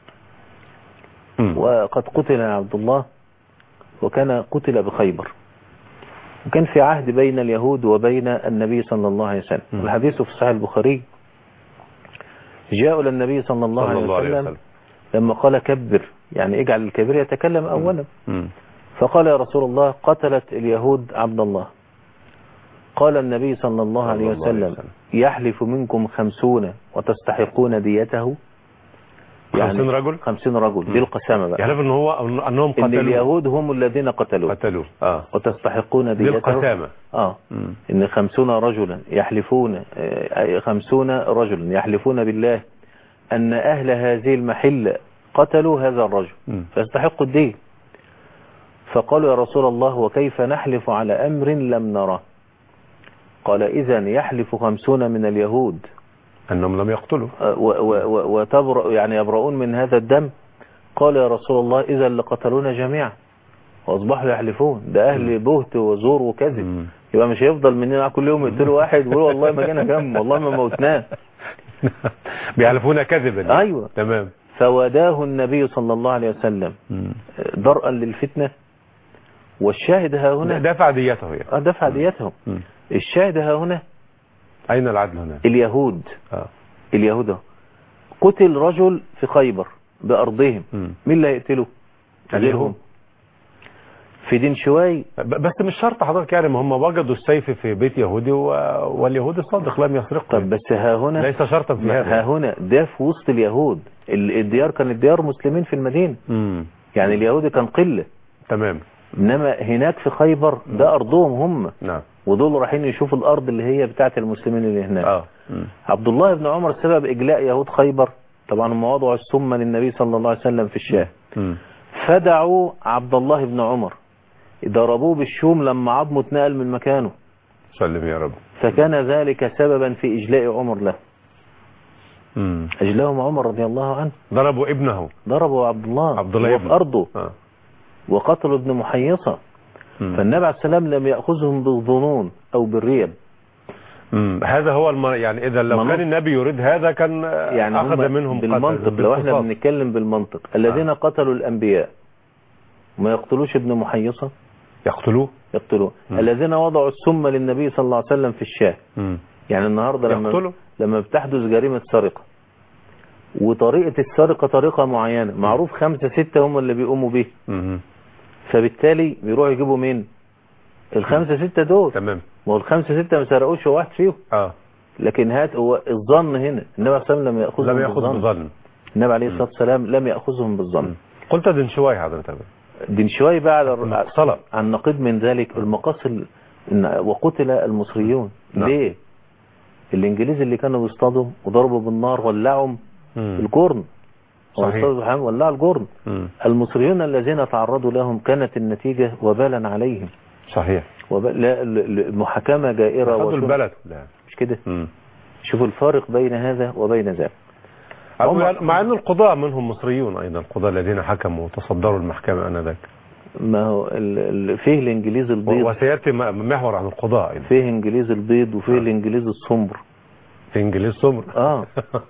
B: مم.
C: وقد قتل عبد الله وكان قتل بخيبر وكان في عهد بين اليهود وبين النبي صلى الله عليه وسلم
B: مم.
C: الحديث في صحيح البخاري جاءوا للنبي صلى الله,
B: صلى
C: عليه,
B: الله عليه
C: وسلم
B: وسلم
C: لما قال كبر يعني اجعل الكبير يتكلم أولا
B: مم.
C: فقال يا رسول الله قتلت اليهود عبد الله قال النبي صلى الله
B: صلى
C: عليه
B: الله عليه
C: وسلم
B: وسلم.
C: يحلف منكم خمسون وتستحقون ديته
B: خمسين رجل
C: خمسين رجل دي القسامة بقى
B: يحلف ان هو انهم
C: إن
B: قتلوا
C: اليهود هم الذين قتلوا
B: قتلوا اه
C: وتستحقون ديته
B: للقسامة
C: اه
B: مم.
C: إن خمسون رجلا يحلفون آه، خمسون رجلا يحلفون بالله أن أهل هذه المحلة قتلوا هذا الرجل
B: مم.
C: فيستحق الدين فقالوا يا رسول الله وكيف نحلف على أمر لم نره قال إذا يحلف خمسون من اليهود
B: انهم لم يقتلوا
C: آه، و- و- و- وتبرأ يعني يبرؤون من هذا الدم قال يا رسول الله إذا لقتلونا جميعا وأصبحوا يحلفون ده أهل بهت وزور وكذب
B: مم.
C: يبقى مش هيفضل مننا كل يوم يقتلوا واحد ويقولوا والله ما جينا جنب والله ما موتناه
B: بيحلفون كذبا
C: أيوة
B: تمام
C: فوداه النبي صلى الله عليه وسلم
B: مم.
C: درءا للفتنة والشاهد ها هنا
B: دفع ديته يعني
C: آه، دفع ديتهم
B: مم.
C: الشاهد ها هنا
B: اين العدل هنا
C: اليهود
B: اه
C: اليهود أهو. قتل رجل في خيبر بأرضهم
B: مم.
C: مين اللي هيقتله
B: اليهود.
C: غيرهم في دين شوي
B: ب- بس مش شرط حضرتك يعني ما هم وجدوا السيف في بيت يهودي و... واليهودي صادق لم يسرقه
C: طب بس ها هنا
B: ليس شرطا في
C: ها
B: هذا
C: هنا ده في وسط اليهود ال- الديار كانت ديار مسلمين في المدينة
B: مم.
C: يعني اليهود كان قلة
B: تمام
C: انما هناك في خيبر ده ارضهم هم
B: نعم
C: ودول رايحين يشوفوا الارض اللي هي بتاعت المسلمين اللي هناك
B: اه مم.
C: عبد الله بن عمر سبب اجلاء يهود خيبر طبعا هم وضعوا السم للنبي صلى الله عليه وسلم في الشاه
B: مم.
C: فدعوا عبد الله بن عمر ضربوه بالشوم لما عظمه اتنقل من مكانه
B: سلم يا رب
C: فكان ذلك سببا في اجلاء عمر له
B: مم.
C: اجلاهم عمر رضي الله عنه
B: ضربوا ابنه
C: ضربوا عبد الله
B: عبد الله
C: وهو
B: ابنه.
C: في ارضه
B: آه.
C: وقتلوا ابن محيصه
B: مم.
C: فالنبي عليه السلام لم ياخذهم بالظنون او بالريب
B: مم. هذا هو الم... يعني اذا لو
C: مناط-
B: كان النبي يريد هذا كان آه،
C: يعني
B: اخذ
C: هم
B: منهم
C: بالمنطق
B: قتل
C: لو احنا
B: بالقصاص.
C: بنتكلم بالمنطق الذين قتلوا الانبياء ما يقتلوش ابن محيصه
B: يقتلوه
C: يقتلوه
B: مم.
C: الذين وضعوا السم للنبي صلى الله عليه وسلم في الشاه
B: مم.
C: يعني النهارده لما
B: يقتلوا
C: لما بتحدث جريمه سرقه وطريقه السرقه طريقه معينه معروف خمسه سته هم اللي بيقوموا بيه
B: مم.
C: فبالتالي بيروحوا يجيبوا مين الخمسه سته دول
B: تمام
C: ما هو الخمسه سته ما سرقوش هو واحد فيهم
B: اه
C: لكن هات هو الظن هنا النبي عليه الصلاه والسلام لم ياخذهم
B: لم ياخذ
C: بالظن
B: بظن
C: النبي عليه الصلاه والسلام لم ياخذهم بالظن
B: قلت دين شوي حضرتك
C: دين شوي بقى على الر-
B: المقصلة
C: عن النقيض من ذلك المقاصل إن وقتل المصريون
B: نعم.
C: ليه الانجليز اللي كانوا بيصطادوا وضربوا بالنار ولعوا
B: مم.
C: الجرن هو
B: صحيح.
C: اصطادوا سبحانه ولعوا الجرن
B: مم.
C: المصريون الذين تعرضوا لهم كانت النتيجة وبالا عليهم
B: صحيح
C: وبال... لا ال- ال- المحاكمة جائرة
B: خدوا
C: وشو-
B: البلد كلها
C: مش كده
B: مم.
C: شوفوا الفارق بين هذا وبين ذاك
B: أو
C: هم-
B: يعني مع ان القضاة منهم مصريون ايضا القضاة الذين حكموا وتصدروا المحكمة انذاك
C: ما هو ال... ال... فيه الانجليز البيض
B: وسياتي م- محور عن القضاء ايضا
C: فيه انجليز البيض وفيه
B: آه.
C: الانجليز السمر
B: في انجليز سمر
C: اه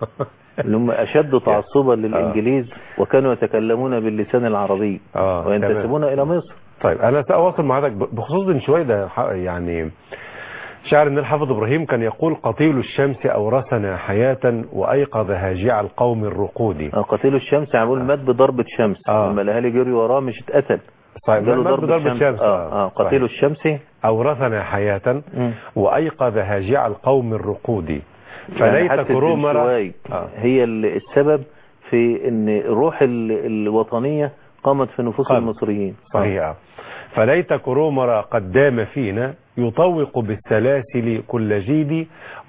C: اللي هم اشد تعصبا للانجليز وكانوا يتكلمون باللسان العربي
B: اه تمام.
C: وينتسبون الى مصر
B: طيب انا ساواصل مع حضرتك ب- بخصوص دين شوي ده ح- يعني شاعر ان الحافظ ابراهيم كان يقول قتيل الشمس اورثنا حياة وايقظ هاجع القوم الرقود
C: آه، قتيل الشمس عمول مات بضربة شمس
B: آه.
C: لما الاهالي جري وراه مش اتقتل
B: طيب
C: جاله
B: مات بضربة شمس
C: اه, آه. قتيل الشمس
B: اورثنا حياة
C: مم.
B: وايقظ هاجع القوم الرقود
C: يعني
B: فليت
C: حتى
B: كرومر
C: الدنشواي
B: آه.
C: هي ال- السبب في ان الروح ال- الوطنية قامت في نفوس
B: قامت.
C: المصريين
B: صحيح فليت كرومر قد دام فينا يطوق بالسلاسل كل جيد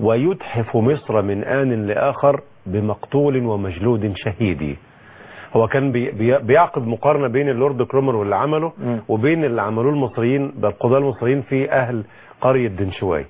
B: ويتحف مصر من آن لآخر بمقتول ومجلود شهيد هو كان بي بي بيعقد مقارنة بين اللورد كرومر واللي عمله
C: مم.
B: وبين اللي عملوه المصريين ده القضاة المصريين في أهل قرية دنشواي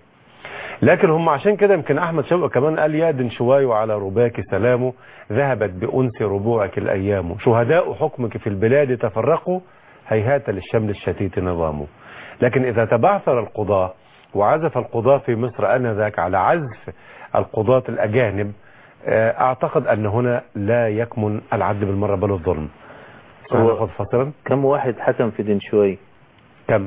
B: لكن هم عشان كده يمكن أحمد شوقي كمان قال يا دنشواي وعلى رباك سلام ذهبت بأنس ربوعك الأيام شهداء حكمك في البلاد تفرقوا هيهات للشمل الشتيت نظامه لكن إذا تبعثر القضاة وعزف القضاة في مصر آنذاك على عزف القضاة الأجانب آه، أعتقد أن هنا لا يكمن العدل بالمرة بل الظلم
C: هو-
B: هناخد فصلا
C: كم واحد حكم في دنشواي
B: كم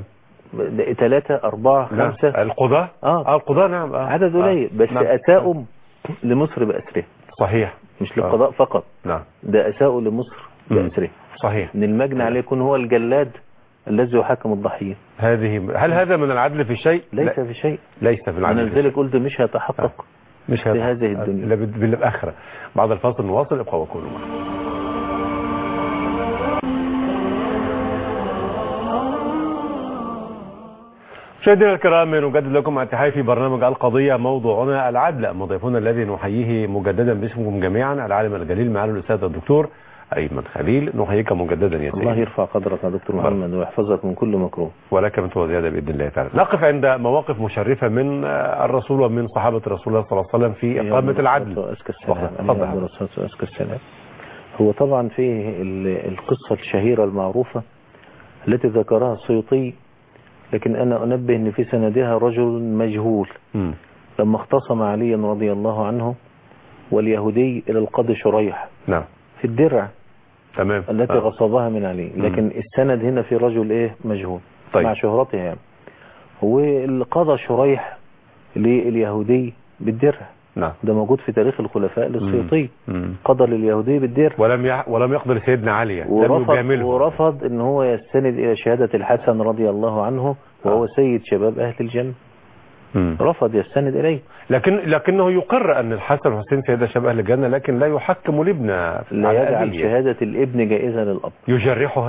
C: ثلاثة أربعة
B: لا،
C: خمسة
B: القضاة
C: آه.
B: آه القضاة نعم آه.
C: عدد
B: آه.
C: قليل بس
B: نعم.
C: أساءوا لمصر بأسره
B: صحيح
C: مش للقضاء فقط
B: نعم
C: ده أساءوا لمصر
B: مم.
C: بأسره
B: صحيح
C: إن المجني عليه يكون هو الجلاد الذي يحكم الضحية
B: هذه هل هذا من العدل في شيء
C: ليس
B: لا،
C: في شيء
B: ليس في
C: أنا
B: العدل في شيء.
C: لذلك قلت مش هيتحقق
B: مش
C: في هذه الدنيا.
B: الا بال- بالاخره بعد الفاصل نواصل ابقوا وكونوا معنا مشاهدينا الكرام نجدد لكم التحية في برنامج القضية موضوعنا العدل مضيفنا الذي نحييه مجددا باسمكم جميعا العالم الجليل معالي الأستاذ الدكتور أيمن خليل نحييك مجددا يا
C: الله
B: سيدي
C: يرفع قدرك يا دكتور محمد ويحفظك من كل مكروه
B: ولك من وزيادة بإذن الله تعالى نقف عند مواقف مشرفة من آه، الرسول ومن صحابة رسول الله صلى الله عليه وسلم في إقامة العدل
C: وأزكى السلام
B: تفضل.
C: عليه أفضل الصلاة وأزكى السلام هو طبعا فيه ال- القصة الشهيرة المعروفة التي ذكرها السيوطي لكن أنا أنبه أن في سندها رجل مجهول
B: مم.
C: لما اختصم علي رضي الله عنه واليهودي إلى القاضي شريح
B: نعم
C: في الدرع
B: تمام
C: التي
B: آه.
C: غصبها من علي لكن السند هنا في رجل إيه مجهول
B: طيب.
C: مع شهرته يعني والقضى شريح لليهودي بالدرع
B: نعم
C: ده موجود في تاريخ الخلفاء للسيوطي
B: مم.
C: قضى لليهودي بالدرع
B: ولم يح... ولم يقدر سيدنا علي لم
C: ورفض,
B: يجامله
C: ورفض ان هو يستند الى شهادة الحسن رضي الله عنه وهو
B: آه.
C: سيد شباب اهل الجنة
B: مم.
C: رفض يستند اليه
B: لكن لكنه يقر ان الحسن والحسين سيدا شباب اهل الجنه لكن لا يحكم الابن
C: لا
B: على
C: يجعل
B: أبيه.
C: شهادة الابن جائزة للاب
B: يجرحها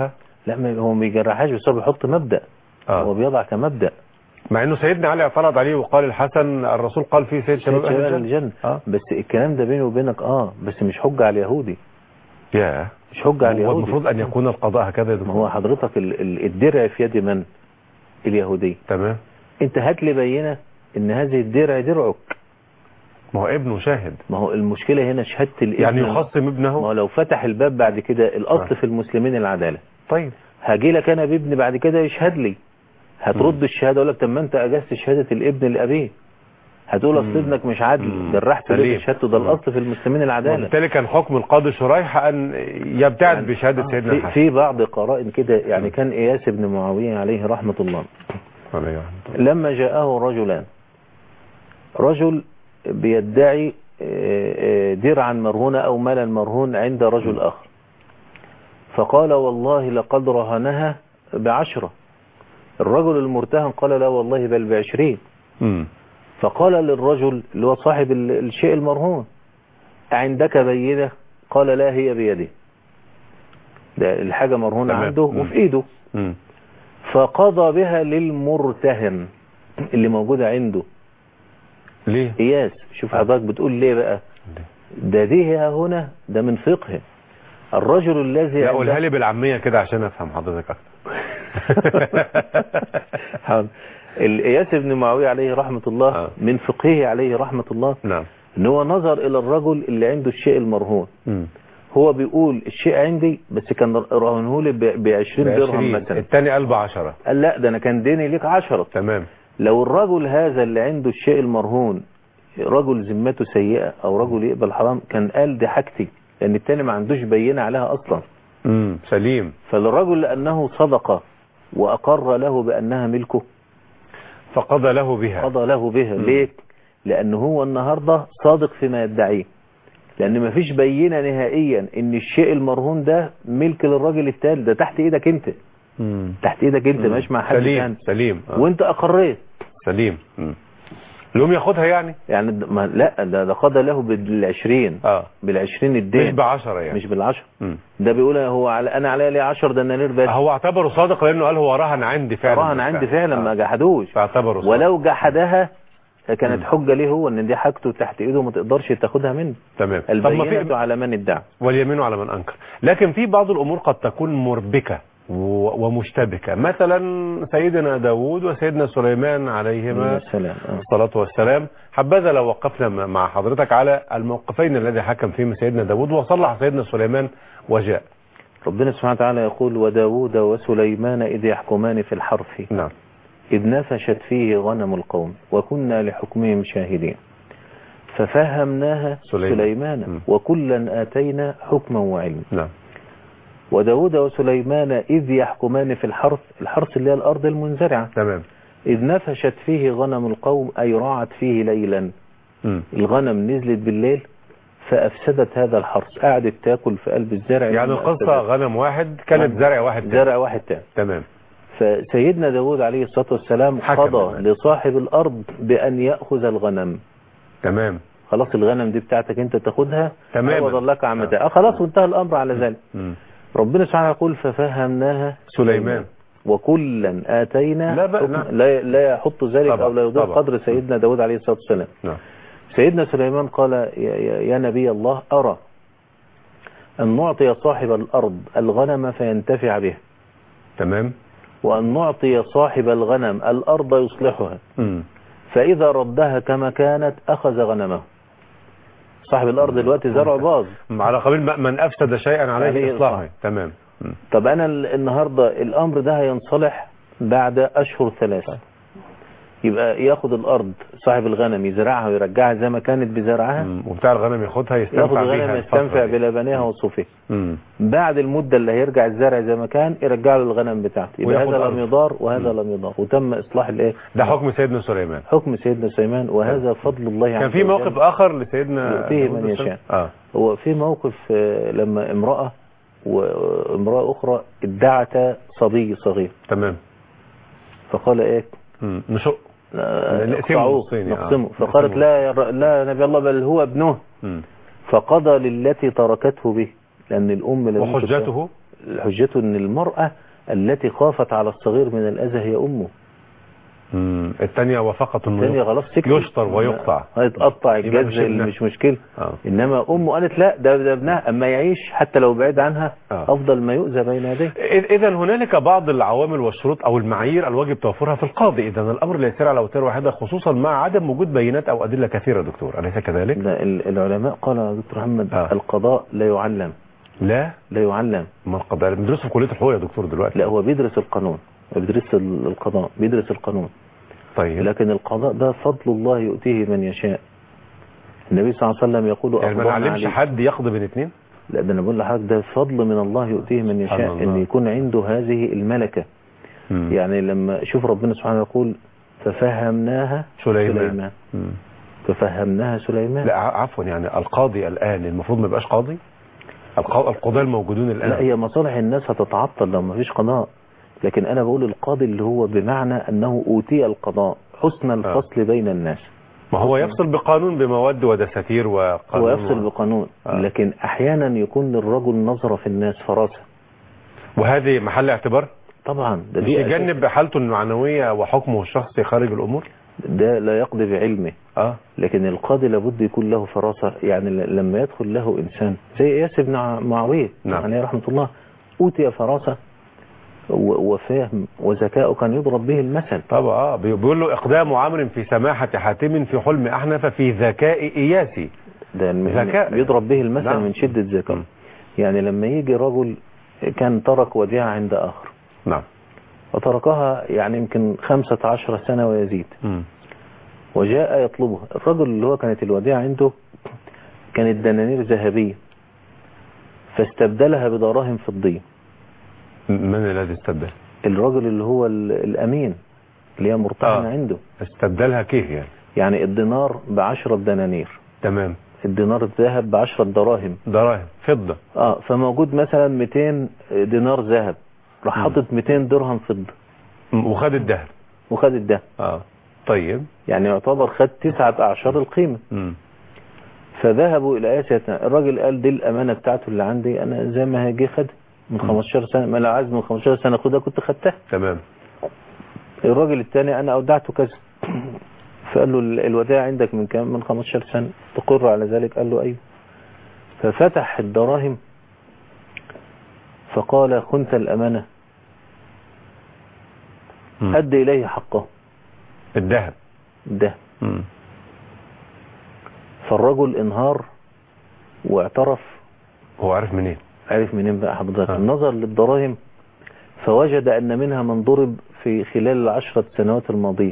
C: لا ما هو ما بيجرحهاش بس هو بيحط مبدأ هو
B: اه
C: بيضع كمبدأ
B: مع انه سيدنا علي اعترض عليه وقال الحسن الرسول قال فيه سيد شباب
C: شباب
B: اهل
C: أهل
B: الجنه
C: الجنة
B: اه
C: بس الكلام ده بيني وبينك اه بس مش حجة على اليهودي
B: يا
C: مش حجة على
B: هو
C: اليهودي
B: المفروض ان يكون القضاء هكذا يا
C: ما
B: دكتور
C: هو حضرتك ال- ال- الدرع في يد من اليهودي
B: تمام
C: انت هات لي بينة ان هذه الدرع درعك
B: ما هو ابنه شاهد
C: ما هو المشكلة هنا شهادة الابن
B: يعني يخصم
C: ما
B: ابنه
C: هو لو فتح الباب بعد كده
B: آه.
C: الاصل في المسلمين العدالة
B: طيب
C: هاجي لك انا بابني بعد كده يشهد لي هترد
B: مم.
C: الشهاده اقول لك طب ما انت اجزت شهاده الابن لابيه هتقول اصل
B: مم.
C: ابنك مش عادل
B: مم.
C: جرحت ليه
B: سليم.
C: شهادته ده
B: مم.
C: الاصل في المسلمين العداله
B: وبالتالي كان حكم القاضي شريح ان يبتعد
C: يعني
B: بشهاده
C: آه،
B: سيدنا
C: في,
B: الحسن
C: في بعض قرائن كده يعني كان اياس بن معاويه عليه رحمه الله
B: عليه رحمة الله.
C: لما جاءه رجلان رجل بيدعي آه، آه، درعا مرهونة أو مالا مرهون عند رجل آخر فقال والله لقد رهنها بعشرة الرجل المرتهن قال لا والله بل بعشرين
B: مم.
C: فقال للرجل اللي هو صاحب ال- الشيء المرهون عندك بينة قال لا هي بيده ده الحاجة مرهونة
B: تمام.
C: عنده
B: مم.
C: وفي ايده
B: مم.
C: فقضى بها للمرتهن اللي موجودة عنده
B: ليه
C: قياس شوف حضرتك بتقول ليه بقى ده دي هنا ده من فقه الرجل الذي
B: لا
C: عنده-
B: قولها لي بالعاميه كده عشان افهم حضرتك اكتر
C: حاضر. الإياس بن معاوية عليه رحمة الله
B: آه.
C: من فقهه عليه رحمة الله
B: نعم
C: ان هو نظر الى الرجل اللي عنده الشيء المرهون
B: مم.
C: هو بيقول الشيء عندي بس كان رهنه لي ب 20 درهم
B: بعشرين.
C: مثلا
B: التاني قلب عشرة
C: قال لا ده انا كان ديني ليك 10
B: تمام
C: لو الرجل هذا اللي عنده الشيء المرهون رجل ذمته سيئة او رجل يقبل حرام كان قال دي حاجتي لان التاني ما عندوش بينة عليها اصلا
B: مم. سليم
C: فالرجل لانه صدق واقر له بانها ملكه
B: فقضى له بها
C: قضى له بها
B: مم.
C: ليه لان هو النهاردة صادق فيما يدعيه لان مفيش بينة نهائيا ان الشيء المرهون ده ملك للراجل التاني ده تحت ايدك انت
B: مم.
C: تحت ايدك انت
B: مم.
C: مش مع حد
B: سليم
C: تاني
B: سليم آه.
C: وانت اقريت
B: سليم مم. لهم ياخدها يعني
C: يعني د- ما لا ده ده قضى له بالعشرين
B: اه
C: بالعشرين
B: مش
C: الدين
B: بعشرة يعني
C: مش بالعشر
B: مم.
C: ده بيقول هو على انا عليا ليه 10 دنانير بس
B: هو اعتبره صادق لانه قال هو رهن عندي فعلا
C: رهن عندي فعلا ما
B: آه.
C: جحدوش
B: فاعتبره صادق
C: ولو جحدها كانت
B: مم.
C: حجة ليه هو ان دي حاجته تحت ايده ما تقدرش تاخدها منه
B: تمام طب ما
C: البينة
B: في
C: على من ادعى
B: واليمين على من انكر لكن في بعض الامور قد تكون مربكه و- ومشتبكه مثلا سيدنا داود وسيدنا سليمان عليهما
C: السلام آه.
B: الصلاة والسلام حبذا لو وقفنا م- مع حضرتك على الموقفين الذي حكم فيهما سيدنا داود وصلح سيدنا سليمان وجاء
C: ربنا سبحانه وتعالى يقول وداود وسليمان إذ يحكمان في الحرث
B: نعم
C: إذ نفشت فيه غنم القوم وكنا لحكمهم شاهدين ففهمناها
B: سليمان.
C: سليمان,
B: م.
C: وكلا آتينا حكما وعلما
B: نعم
C: وداود وسليمان إذ يحكمان في الحرث الحرث اللي هي الأرض المنزرعة
B: تمام
C: إذ نفشت فيه غنم القوم أي رعت فيه ليلا
B: مم.
C: الغنم نزلت بالليل فأفسدت هذا الحرث قعدت تاكل في قلب الزرع
B: يعني
C: لما
B: القصة
C: أفسدت.
B: غنم واحد كانت
C: غنم.
B: زرع واحد تاني.
C: زرع واحد تاني
B: تمام
C: فسيدنا داود عليه الصلاة والسلام
B: حكم
C: قضى
B: الآن.
C: لصاحب الأرض بأن يأخذ الغنم
B: تمام
C: خلاص الغنم دي بتاعتك انت تاخدها
B: تماما.
C: عوض لك عن
B: آه.
C: متاع آه خلاص وانتهى الأمر على ذلك
B: مم.
C: ربنا سبحانه يقول ففهمناها
B: سليمان
C: وكلا آتينا
B: لا بقى،
C: حكم-
B: نعم.
C: لا لا يحط ذلك
B: طبعا،
C: أو لا يضيف
B: طبعا.
C: قدر سيدنا داود عليه الصلاة والسلام
B: نعم
C: سيدنا سليمان قال يا, يا, يا نبي الله أرى أن نعطي صاحب الأرض الغنم فينتفع به
B: تمام
C: وأن نعطي صاحب الغنم الأرض يصلحها
B: مم.
C: فإذا ردها كما كانت أخذ غنمه صاحب الأرض دلوقتي زرعه باظ
B: على قبيل ما- من افسد شيئا عليه
C: عليه
B: اصلاحه
C: إصلاحه.
B: تمام مم.
C: طب أنا ال- النهاردة الأمر ده هينصلح بعد أشهر ثلاثة يبقى ياخد الأرض صاحب الغنم يزرعها ويرجعها زي ما كانت بزرعها
B: مم. وبتاع الغنم ياخدها
C: ياخد
B: يستنفع
C: الغنم
B: بيها
C: يستنفع
B: الفترة دي.
C: بلبنها وصوفها
B: مم.
C: بعد المدة اللي هيرجع الزرع زي ما كان يرجع له الغنم بتاعته يبقى
B: وياخد
C: هذا
B: أرض.
C: لم يضار وهذا لم يضار وتم إصلاح الإيه
B: ده حكم سيدنا سليمان
C: حكم سيدنا سليمان وهذا فضل الله
B: كان
C: عز
B: في
C: وجل.
B: موقف اخر لسيدنا
C: يؤتيه
B: داود
C: من
B: السلام؟
C: يشاء.
B: اه
C: هو في موقف آه، لما امرأة وامرأة أخرى ادعتا صبي صغير
B: تمام
C: فقال إيه
B: مم. نشق
C: آه،
B: نقسمه
C: اقطعوه
B: نصين، آه.
C: نقسمه فقالت
B: نقسمه.
C: لا يا ر- لا يا نبي الله بل هو ابنه
B: مم.
C: فقضى للتي تركته به لأن الأم لم
B: وحجته
C: حجته ان المرأة التي خافت على الصغير من الأذى هي أمه
B: مم. الثانية وافقت
C: الثانية
B: انه
C: خلاص سكت
B: يشطر ويقطع.
C: هيتقطع
B: يبقى مش
C: الجز
B: ابنها.
C: مش مشكلة
B: آه.
C: إنما أمه قالت لا ده ده ابنها أما يعيش حتى لو بعيد عنها
B: آه.
C: أفضل ما يؤذى بين يديه
B: إذا هنالك بعض العوامل والشروط أو المعايير الواجب توفرها في القاضي إذا الأمر لا يسير على وتيرة واحدة خصوصا مع عدم وجود بينات أو أدلة كثيرة دكتور أليس كذلك؟
C: ده ال- العلماء قال يا دكتور محمد
B: آه.
C: القضاء لا يعلم
B: لا
C: لا يعلم
B: ما القضاء بندرسه في كلية الحقوق يا دكتور دلوقتي
C: لا هو بيدرس القانون ما بيدرس ال- القضاء بيدرس القانون
B: طيب
C: لكن القضاء ده فضل الله يؤتيه من يشاء النبي صلى الله عليه وسلم يقول
B: يعني ما
C: أفضلنا
B: نعلمش
C: عليك
B: حد يقضي بين اثنين؟
C: لا ده انا بقول لحضرتك ده فضل من الله يؤتيه من يشاء
B: سبحان الله.
C: ان يكون عنده هذه الملكة
B: مم.
C: يعني لما شوف ربنا سبحانه يقول ففهمناها
B: سليمان.
C: سليمان
B: مم.
C: ففهمناها سليمان
B: لا ع- عفوا يعني القاضي الآن المفروض ما يبقاش قاضي؟ الق- القضاة الموجودون الآن
C: لا هي مصالح الناس هتتعطل لو ما فيش قضاء لكن انا بقول القاضي اللي هو بمعنى انه اوتي القضاء حسن الفصل بين الناس
B: ما هو يفصل بقانون بمواد ودساتير وقانون
C: هو يفصل بقانون
B: آه.
C: لكن احيانا يكون للرجل نظرة في الناس فراسة
B: وهذه محل اعتبار
C: طبعا ده
B: مش
C: دي أساس.
B: يجنب حالته المعنوية وحكمه الشخصي خارج الأمور
C: ده لا يقضي بعلمه
B: اه
C: لكن القاضي لابد يكون له فراسة يعني ل- لما يدخل له إنسان زي إياس بن ع- معاوية
B: نعم.
C: عليه رحمة الله أوتي فراسة و- وفهم وذكاء كان يضرب به المثل
B: طبعا اه بي- بيقول له اقدام عمرو في سماحة حاتم في حلم احنف في ذكاء اياسي
C: ده الم-
B: ذكاء.
C: بيضرب به المثل
B: نعم.
C: من شدة ذكاء
B: م.
C: يعني لما يجي رجل كان ترك وديعة عند آخر
B: نعم
C: وتركها يعني يمكن خمسة عشر سنة ويزيد
B: مم.
C: وجاء يطلبها الرجل اللي هو كانت الوديعة عنده كانت دنانير ذهبية فاستبدلها بدراهم فضية
B: من الذي استبدل
C: الرجل اللي هو ال- الأمين اللي هي مرتهنة
B: آه.
C: عنده
B: استبدلها كيف يعني
C: يعني الدينار بعشرة دنانير
B: تمام
C: الدينار الذهب بعشرة دراهم
B: دراهم فضة
C: اه فموجود مثلا 200 دينار ذهب راح
B: مم.
C: حاطط 200 درهم فضة
B: م- وخد الذهب
C: وخد الدهب
B: اه طيب
C: يعني يعتبر خد تسعة أعشار القيمة
B: مم.
C: فذهبوا إلى آسيا الراجل قال دي الأمانة بتاعته اللي عندي أنا زي ما هيجي خد من 15 سنة ما لو عايز من 15 سنة خدها كنت خدتها
B: تمام
C: الراجل الثاني أنا أودعته كذا فقال له ال- الودائع عندك من كام من 15 سنة تقر على ذلك قال له أيوه ففتح الدراهم فقال خنت الأمانة
B: مم.
C: أد إليه حقه
B: الذهب
C: ده
B: مم.
C: فالرجل انهار واعترف
B: هو عارف منين
C: عرف منين بقى حضرتك
B: آه.
C: النظر للدراهم فوجد أن منها من ضرب في خلال العشرة سنوات الماضية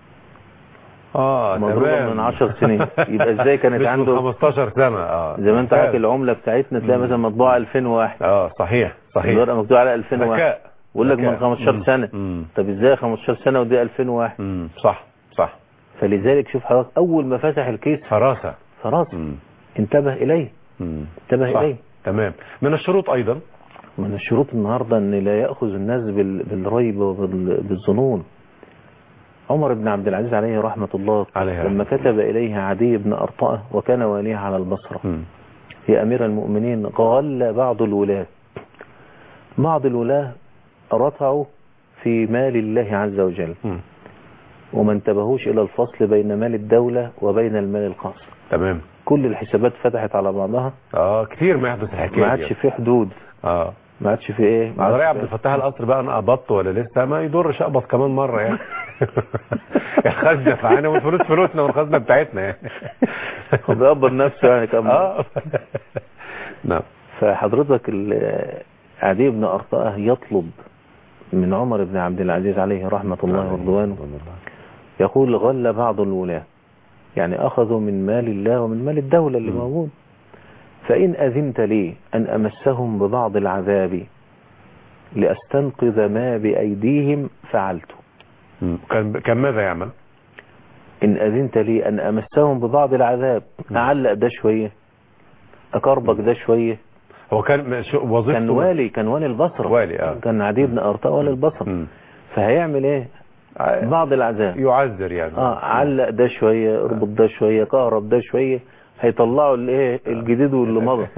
B: اه
C: مضروبة
B: تمام
C: من 10 سنين. يبقى إزاي كانت
B: مش من
C: عنده-
B: 15 سنة اه
C: زي ما انت
B: ممتاز.
C: عارف العملة بتاعتنا تلاقي مثلا مطبوعة 2001
B: اه صحيح صحيح
C: الورقة مكتوب على 2001
B: ذكاء
C: يقول لك من
B: ذكاء.
C: 15
B: مم.
C: سنة
B: مم.
C: طب ازاي 15 سنة ودي 2001
B: مم. صح صح
C: فلذلك شوف حضرتك أول ما فتح الكيس
B: فراسة
C: خلاص
B: مم.
C: انتبه إليه
B: مم.
C: انتبه
B: صح.
C: إليه
B: تمام من الشروط ايضا
C: من الشروط النهاردة ان لا يأخذ الناس بال- بالريب وبالظنون عمر بن عبد العزيز عليه رحمة الله
B: عليه
C: لما
B: رحمة
C: كتب إليه عدي بن أرطأة وكان واليها على البصرة
B: مم.
C: يا أمير المؤمنين غل بعض الولاة بعض الولاة رفعوا في مال الله عز وجل
B: مم.
C: وما انتبهوش إلى الفصل بين مال الدولة وبين المال الخاص
B: تمام
C: كل الحسابات فتحت على بعضها
B: اه كتير ما يحدث الحكايه
C: ما عادش في حدود
B: اه
C: ما عادش في ايه ما
B: على
C: عادش
B: رأي
C: في-
B: عبد الفتاح القصر بقى انا قبضت ولا لسه ما يضرش اقبض كمان مره يعني الخزنه فعنا والفلوس فلوسنا والخزنه بتاعتنا يعني
C: هو بيقبض نفسه يعني كم
B: اه نعم
C: فحضرتك ال- عدي بن أرطأة يطلب من عمر بن عبد العزيز عليه رحمة الله ورضوانه يقول غل بعض الولاة يعني أخذوا من مال الله ومن مال الدولة اللي
B: م.
C: موجود فإن أذنت لي أن أمسهم ببعض العذاب لأستنقذ ما بأيديهم فعلت
B: مم. كان كان ماذا يعمل؟
C: إن أذنت لي أن أمسهم ببعض العذاب
B: م.
C: أعلق ده شوية أكربك ده شوية
B: هو كان شو- وظيفته
C: كان والي كان والي البصرة
B: والي اه
C: كان عدي بن أرطاء والي البصرة
B: مم.
C: فهيعمل ايه بعض العذاب
B: يعذر يعني
C: اه علق ده شوية اربط ده شوية كهرب ده شوية هيطلعوا الايه الجديد واللي مضى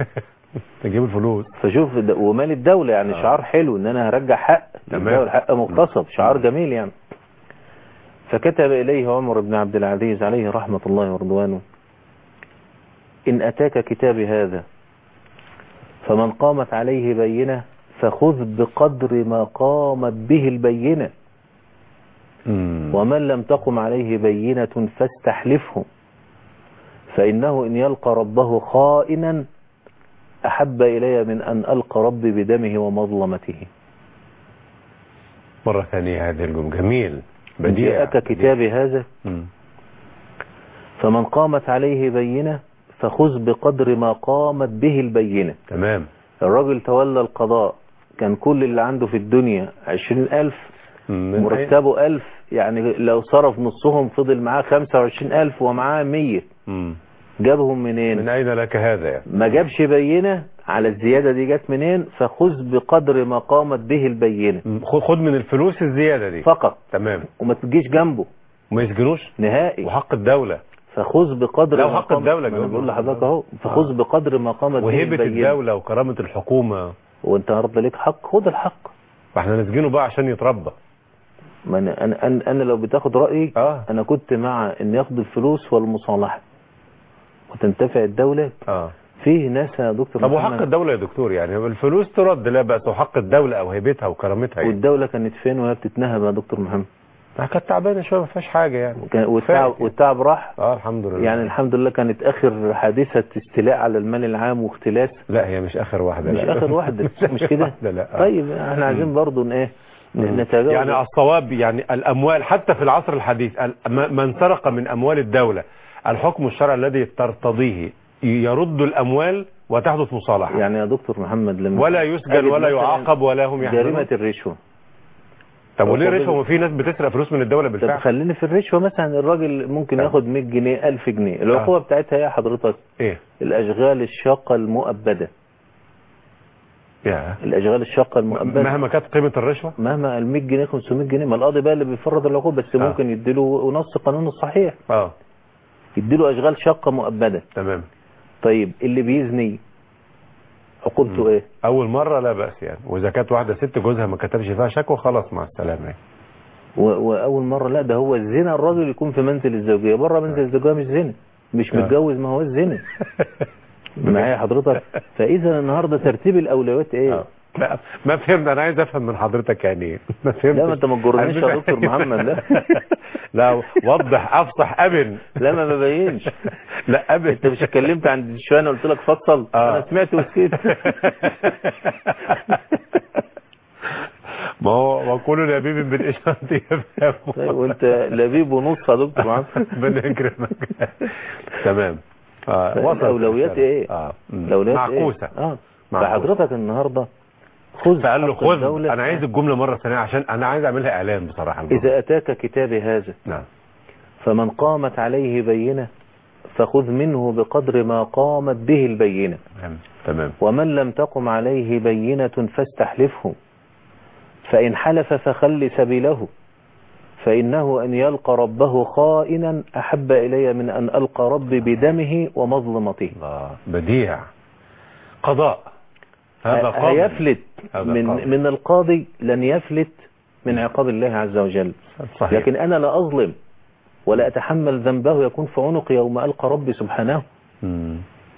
B: تجيب الفلوس
C: فشوف ده- ومال الدولة يعني
B: آه.
C: شعار حلو ان انا هرجع حق
B: تمام.
C: للدولة حق مغتصب شعار جميل يعني فكتب اليه عمر بن عبد العزيز عليه رحمة الله ورضوانه ان اتاك كتابي هذا فمن قامت عليه بينة فخذ بقدر ما قامت به البينة
B: مم.
C: ومن لم تقم عليه بينة فاستحلفه فإنه إن يلقى ربه خائنا أحب إلي من أن ألقى ربي بدمه ومظلمته
B: مرة ثانية هذه الجملة جميل بديع
C: جاءك كتابي هذا
B: مم.
C: فمن قامت عليه بينة فخذ بقدر ما قامت به البينة
B: تمام
C: الراجل تولى القضاء كان كل اللي عنده في الدنيا عشرين ألف
B: مم. من أين-
C: مرتبه ألف يعني لو صرف نصهم فضل معاه خمسة وعشرين ألف ومعاه مية
B: مم.
C: جابهم منين
B: من أين لك هذا يعني
C: ما جابش بينة على الزيادة دي جت منين فخذ بقدر ما قامت به البينة
B: مم. خد خد من الفلوس الزيادة دي
C: فقط
B: تمام
C: وما تجيش جنبه
B: وما يسجنوش
C: نهائي
B: وحق الدولة
C: فخذ بقدر
B: لو
C: ما
B: حق
C: قامت-
B: الدولة
C: ما انا
B: جواب.
C: بقول لحضرتك اهو فخذ
B: آه.
C: بقدر ما قامت به
B: وهبة
C: البينة
B: الدولة وكرامة الحكومة
C: وانت هرب ليك حق خد الحق
B: فاحنا نسجنه بقى عشان يتربى
C: ما انا انا انا, أنا لو بتاخد رايي
B: اه
C: انا كنت مع ان ياخد الفلوس والمصالحه وتنتفع الدوله
B: اه
C: فيه ناس يا دكتور
B: طب وحق
C: محمد
B: الدولة يا دكتور يعني الفلوس ترد لا بأس وحق الدولة أو هيبتها وكرامتها يعني
C: والدوله كانت فين وهي بتتنهب يا دكتور محمد
B: كانت تعبانة شوية ما فيهاش حاجة يعني
C: وكان- والتعب
B: فاهم.
C: والتعب راح
B: اه الحمد لله
C: يعني الحمد لله كانت اخر حادثه استيلاء على المال العام واختلاس
B: لا هي مش آخر واحدة
C: مش
B: لا.
C: اخر واحده مش كده
B: واحدة لا آه.
C: طيب احنا عايزين برضه ان ايه
B: مم.
C: نتجاوز
B: يعني الصواب يعني الأموال حتى في العصر الحديث ال- م- من سرق من أموال الدولة الحكم الشرعي الذي ترتضيه يرد الأموال وتحدث مصالحة
C: يعني يا دكتور محمد لما
B: ولا يسجن
C: أجد
B: ولا
C: مثلاً
B: يعاقب ولا هم يحزنون
C: جريمه الرشوه
B: طب وليه
C: وقابل-
B: رشوة وفي ناس بتسرق فلوس من الدولة
C: طب
B: بالفعل
C: خليني في الرشوه مثلا الراجل ممكن
B: آه.
C: ياخد 100 جنيه 1000 جنيه العقوبه بتاعتها ايه يا حضرتك
B: ايه
C: الاشغال الشاقه المؤبده
B: يا
C: الاشغال الشاقه المؤبده
B: مهما كانت قيمة الرشوة
C: مهما ال 100 جنيه 500 جنيه ما القاضي بقى اللي بيفرض العقوبه بس
B: آه.
C: ممكن يديله ونص قانون الصحيح
B: اه
C: يديله اشغال شاقه مؤبده
B: تمام
C: طيب اللي بيزني عقوبته
B: مم.
C: ايه
B: اول مرة لا بأس يعني واذا كانت واحدة ست جوزها ما كتبش فيها شكوى خلاص مع السلامة يعني.
C: و- واول مره لا ده هو الزنا الراجل يكون في منزل الزوجيه بره منزل الزوجيه مش زنا مش
B: آه.
C: متجوز ما هو الزنا معايا حضرتك فاذا النهارده ترتيب الاولويات ايه
B: آه. لا ما فهمت انا عايز افهم من حضرتك يعني ايه ما فهمت
C: لا ما انت ما تجرنيش يا دكتور محمد لا
B: لا وضح افصح ابن
C: لا ما ببينش
B: لا ابن
C: انت مش اتكلمت عن شويه انا قلت لك فصل
B: آه.
C: انا سمعت وسكت
B: ما هو وكل لبيب بالاشاره يفهم
C: طيب وانت لبيب ونص يا دكتور محمد
B: ربنا يكرمك تمام اه وصلت
C: الاولويات
B: الرسالة.
C: ايه
B: اه مم.
C: الاولويات
B: معكوسه
C: ايه اه
B: معكوسة.
C: فحضرتك النهارده خذ
B: فقال له
C: حق
B: خذ
C: الدولة.
B: انا عايز الجمله مره ثانيه عشان انا عايز اعملها اعلان بصراحه المرة.
C: اذا اتاك كتابي هذا
B: نعم
C: فمن قامت عليه بينة فخذ منه بقدر ما قامت به البينة
B: تمام تمام
C: ومن لم تقم عليه بينة فاستحلفه فإن حلف فخل سبيله فإنه أن يلقى ربه خائنا أحب إلي من أن ألقى ربي بدمه ومظلمته
B: الله بديع قضاء هذا قاضي
C: هيفلت
B: هذا
C: من,
B: قاضي.
C: من القاضي لن يفلت من عقاب الله عز وجل
B: صحيح
C: لكن أنا لا أظلم ولا أتحمل ذنبه يكون في عنقي يوم ألقى ربي سبحانه
B: مم.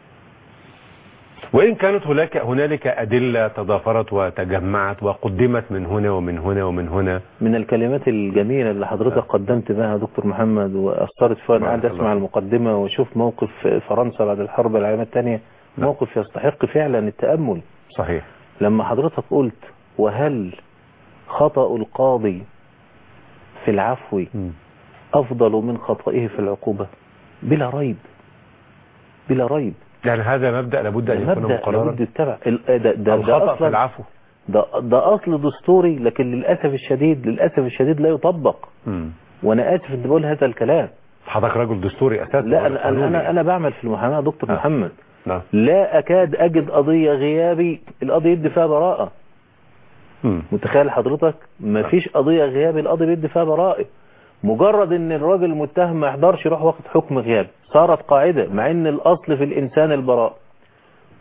B: وإن كانت هناك هنالك أدلة تضافرت وتجمعت وقدمت من هنا ومن هنا ومن هنا
C: من الكلمات الجميلة اللي حضرتك قدمت بها يا دكتور محمد وأثرت فيها أنا
B: بارك
C: قاعد أسمع
B: الله.
C: المقدمة وأشوف موقف فرنسا بعد الحرب العالمية الثانية
B: نعم.
C: موقف يستحق فعلا التأمل
B: صحيح
C: لما حضرتك قلت وهل خطأ القاضي في العفو
B: مم.
C: أفضل من خطئه في العقوبة بلا ريب بلا ريب
B: يعني هذا مبدأ لابد أن يكون
C: المبدأ
B: مقررا
C: لابد يتبع ال- ده, ده, ده
B: الخطأ في
C: أصلا
B: العفو
C: ده, ده أصل دستوري لكن للأسف الشديد للأسف الشديد لا يطبق
B: مم.
C: وأنا آسف إني بقول هذا الكلام
B: حضرتك رجل دستوري أساسا
C: لا
B: رجل
C: أنا أنا
B: قانوني.
C: أنا, أنا بعمل في المحاماة يا دكتور
B: آه.
C: محمد
B: نعم
C: لا أكاد أجد قضية غيابي القاضي يدي فيها براءة
B: مم.
C: متخيل حضرتك مفيش قضية غيابي القاضي بيدي فيها براءة مجرد ان الراجل المتهم ما يحضرش يروح واخد حكم غياب صارت قاعدة مع ان الاصل في الانسان البراء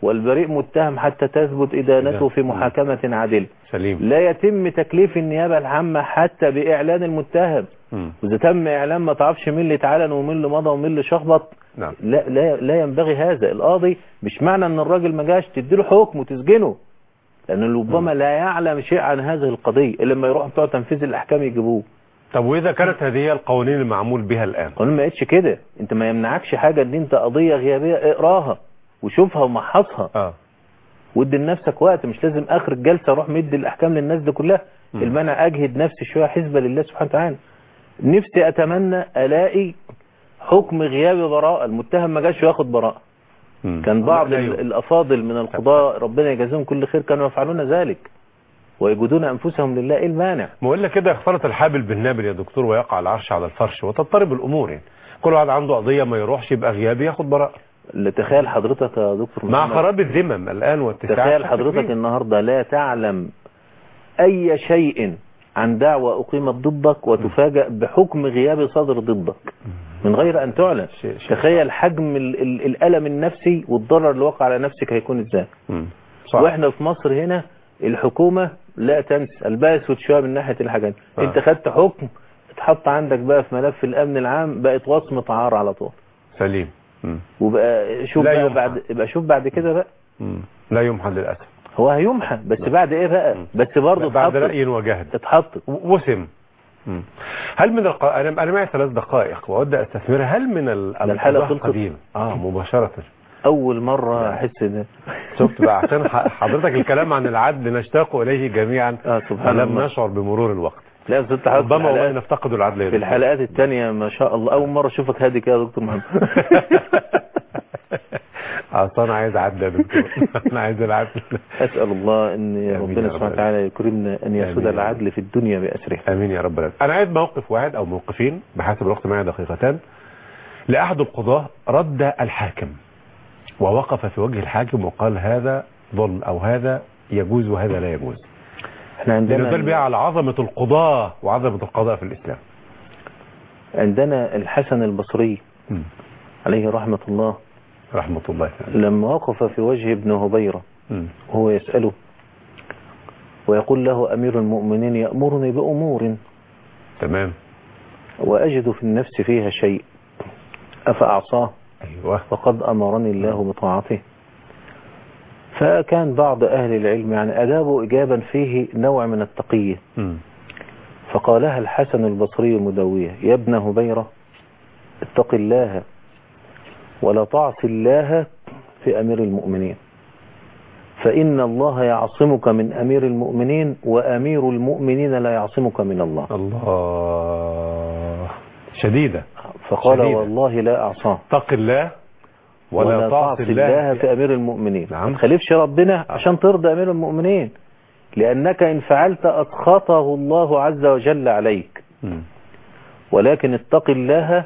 C: والبريء متهم حتى تثبت إدانته في
B: مم.
C: محاكمة عادلة
B: سليم
C: لا يتم تكليف النيابة العامة حتى بإعلان المتهم
B: مم.
C: وإذا تم إعلان ما تعرفش مين اللي اتعلن ومين اللي مضى ومين اللي شخبط
B: نعم
C: لا لا لا ينبغي هذا القاضي مش معنى ان الراجل ما جاش تديله حكم وتسجنه لان ربما لا يعلم شيء عن هذه القضيه الا لما يروح بتوع تنفيذ الاحكام يجيبوه
B: طب وإذا كانت هذه هي القوانين المعمول بها الآن
C: القانون ما قالش كده انت ما يمنعكش حاجه ان انت قضيه غيابيه اقراها وشوفها ومحصها
B: اه
C: وادي لنفسك وقت مش لازم اخر الجلسه اروح مدي الاحكام للناس دي كلها
B: مم.
C: المنع اجهد نفسي شويه حسبه لله سبحانه وتعالى نفسي اتمنى الاقي حكم غياب براءه المتهم ما جاش ياخد براءه
B: مم.
C: كان بعض
B: لا
C: ال-
B: يمكن.
C: الافاضل من القضاء ربنا يجازيهم كل خير كانوا يفعلون ذلك ويجدون انفسهم لله ايه المانع
B: ما اقول لك كده اختلط الحابل بالنابل يا دكتور ويقع العرش على الفرش وتضطرب الامور يعني كل واحد عنده قضيه ما يروحش يبقى غيابي ياخد براءه
C: اللي تخيل حضرتك يا دكتور
B: مع
C: محمد،
B: خراب الذمم الان واتساع
C: تخيل
B: بشكل
C: حضرتك
B: كبير.
C: النهارده لا تعلم اي شيء عن دعوة اقيمت ضدك وتفاجأ بحكم غياب صدر ضدك من غير ان تعلن
B: شيء- شيء
C: تخيل حجم ال- ال- الالم النفسي والضرر اللي وقع على نفسك هيكون ازاي
B: مم. صح
C: واحنا في مصر هنا الحكومة لا تنسى الباس وتشوها من ناحية الحاجات
B: آه.
C: انت خدت حكم اتحط عندك بقى في ملف الامن العام بقت وصمة عار على طول
B: سليم مم.
C: وبقى شوف
B: لا
C: بقى
B: يمحى.
C: بعد يبقى شوف بعد كده بقى
B: مم. لا يمحى للاسف
C: هو هيمحى بس
B: لا.
C: بعد ايه بقى
B: مم.
C: بس برضه
B: بعد
C: اتحط
B: راي وجهد
C: اتحط
B: و- وسم مم. هل من الق... انا انا معي ثلاث دقائق واود استثمرها هل من ال...
C: ده الحلقة
B: القضاء
C: خلصت؟
B: القديم اه مباشره
C: اول مرة
B: لا.
C: احس ان
B: شفت بقى عشان ح- حضرتك الكلام عن العدل نشتاق اليه جميعا
C: اه سبحان
B: فلم
C: الله
B: نشعر بمرور الوقت
C: لا بس انت حضرتك في
B: ربما والله
C: الحلقات-
B: نفتقد العدل يا
C: في
B: دكتور.
C: الحلقات التانية ما شاء الله اول مرة اشوفك هادي كده يا دكتور محمد
B: اصل انا عايز عدل يا دكتور انا عايز العدل
C: اسال الله ان
B: آمين يا
C: ربنا
B: رب
C: سبحانه وتعالى يكرمنا ان يسود
B: آمين يا رب.
C: العدل في الدنيا باسره
B: امين يا رب العالمين انا عايز موقف واحد او موقفين بحسب الوقت معي دقيقتان لاحد القضاه رد الحاكم ووقف في وجه الحاكم وقال هذا ظلم او هذا يجوز وهذا لا يجوز
C: احنا
B: لندل بها
C: عندنا
B: على عظمه القضاه وعظمه القضاء في الاسلام
C: عندنا الحسن البصري
B: مم.
C: عليه رحمة الله
B: رحمه الله تعالى
C: لما وقف في وجه ابن هبيرة
B: مم.
C: وهو يسأله ويقول له أمير المؤمنين يأمرني بأمور
B: تمام
C: وأجد في النفس فيها شيء أفأعصاه
B: ايوه
C: وقد أمرني الله بطاعته فكان بعض أهل العلم يعني أجابوا إجابا فيه نوع من التقية
B: مم.
C: فقالها الحسن البصري مدوية يا ابن هبيرة اتق الله ولا تعص الله في أمير المؤمنين فإن الله يعصمك من أمير المؤمنين وأمير المؤمنين لا يعصمك من الله
B: الله شديدة
C: فقال
B: شديدة.
C: والله لا أعصاه
B: اتق الله ولا,
C: ولا
B: تعص
C: تعص الله
B: الله
C: في أمير المؤمنين
B: نعم.
C: ما تخالفش ربنا عشان ترضى أمير المؤمنين لأنك إن فعلت أسخطه الله عز وجل عليك
B: مم.
C: ولكن اتق الله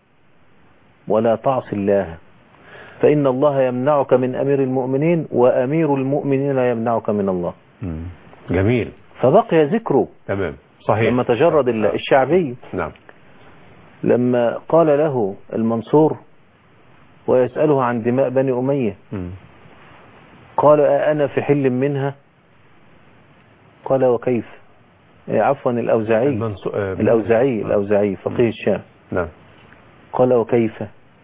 C: ولا تعص الله فإن الله يمنعك من أمير المؤمنين وأمير المؤمنين لا يمنعك من الله
B: مم. جميل
C: فبقي ذكره
B: تمام صحيح
C: لما تجرد الله الشعبي
B: نعم
C: لما قال له المنصور ويسأله عن دماء بني أمية
B: مم.
C: قال أنا في حل منها قال وكيف إيه، عفوا الأوزاعي
B: المنصو... آه،
C: الأوزاعي
B: آه.
C: الأوزاعي فقيه الشام
B: نعم
C: قال وكيف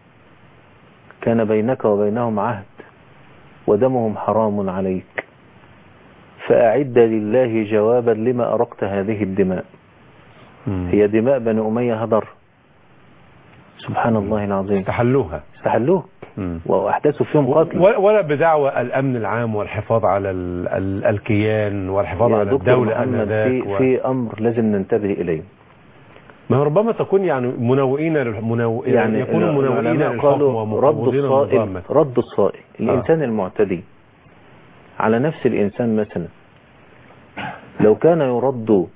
C: كان بينك وبينهم عهد ودمهم حرام عليك فأعد لله جوابا لما أرقت هذه الدماء
B: مم.
C: هي دماء بني أمية هدر سبحان الله العظيم
B: استحلوها
C: استحلوه
B: مم.
C: وأحدثوا فيهم قتل
B: و- ولا بدعوى الامن العام والحفاظ على ال... ال... الكيان والحفاظ
C: يا
B: على
C: دكتور
B: الدولة
C: محمد
B: انذاك
C: في,
B: و...
C: في أمر لازم ننتبه إليه
B: ما هو ربما تكون يعني منوئين للمنو...
C: يعني
B: يكونوا منوئين
C: العلماء
B: للحكم
C: قالوا رد
B: ومقوضين
C: الصائل
B: النظام
C: رد الصائل الإنسان المعتدي على نفس الإنسان مثلا لو كان يرد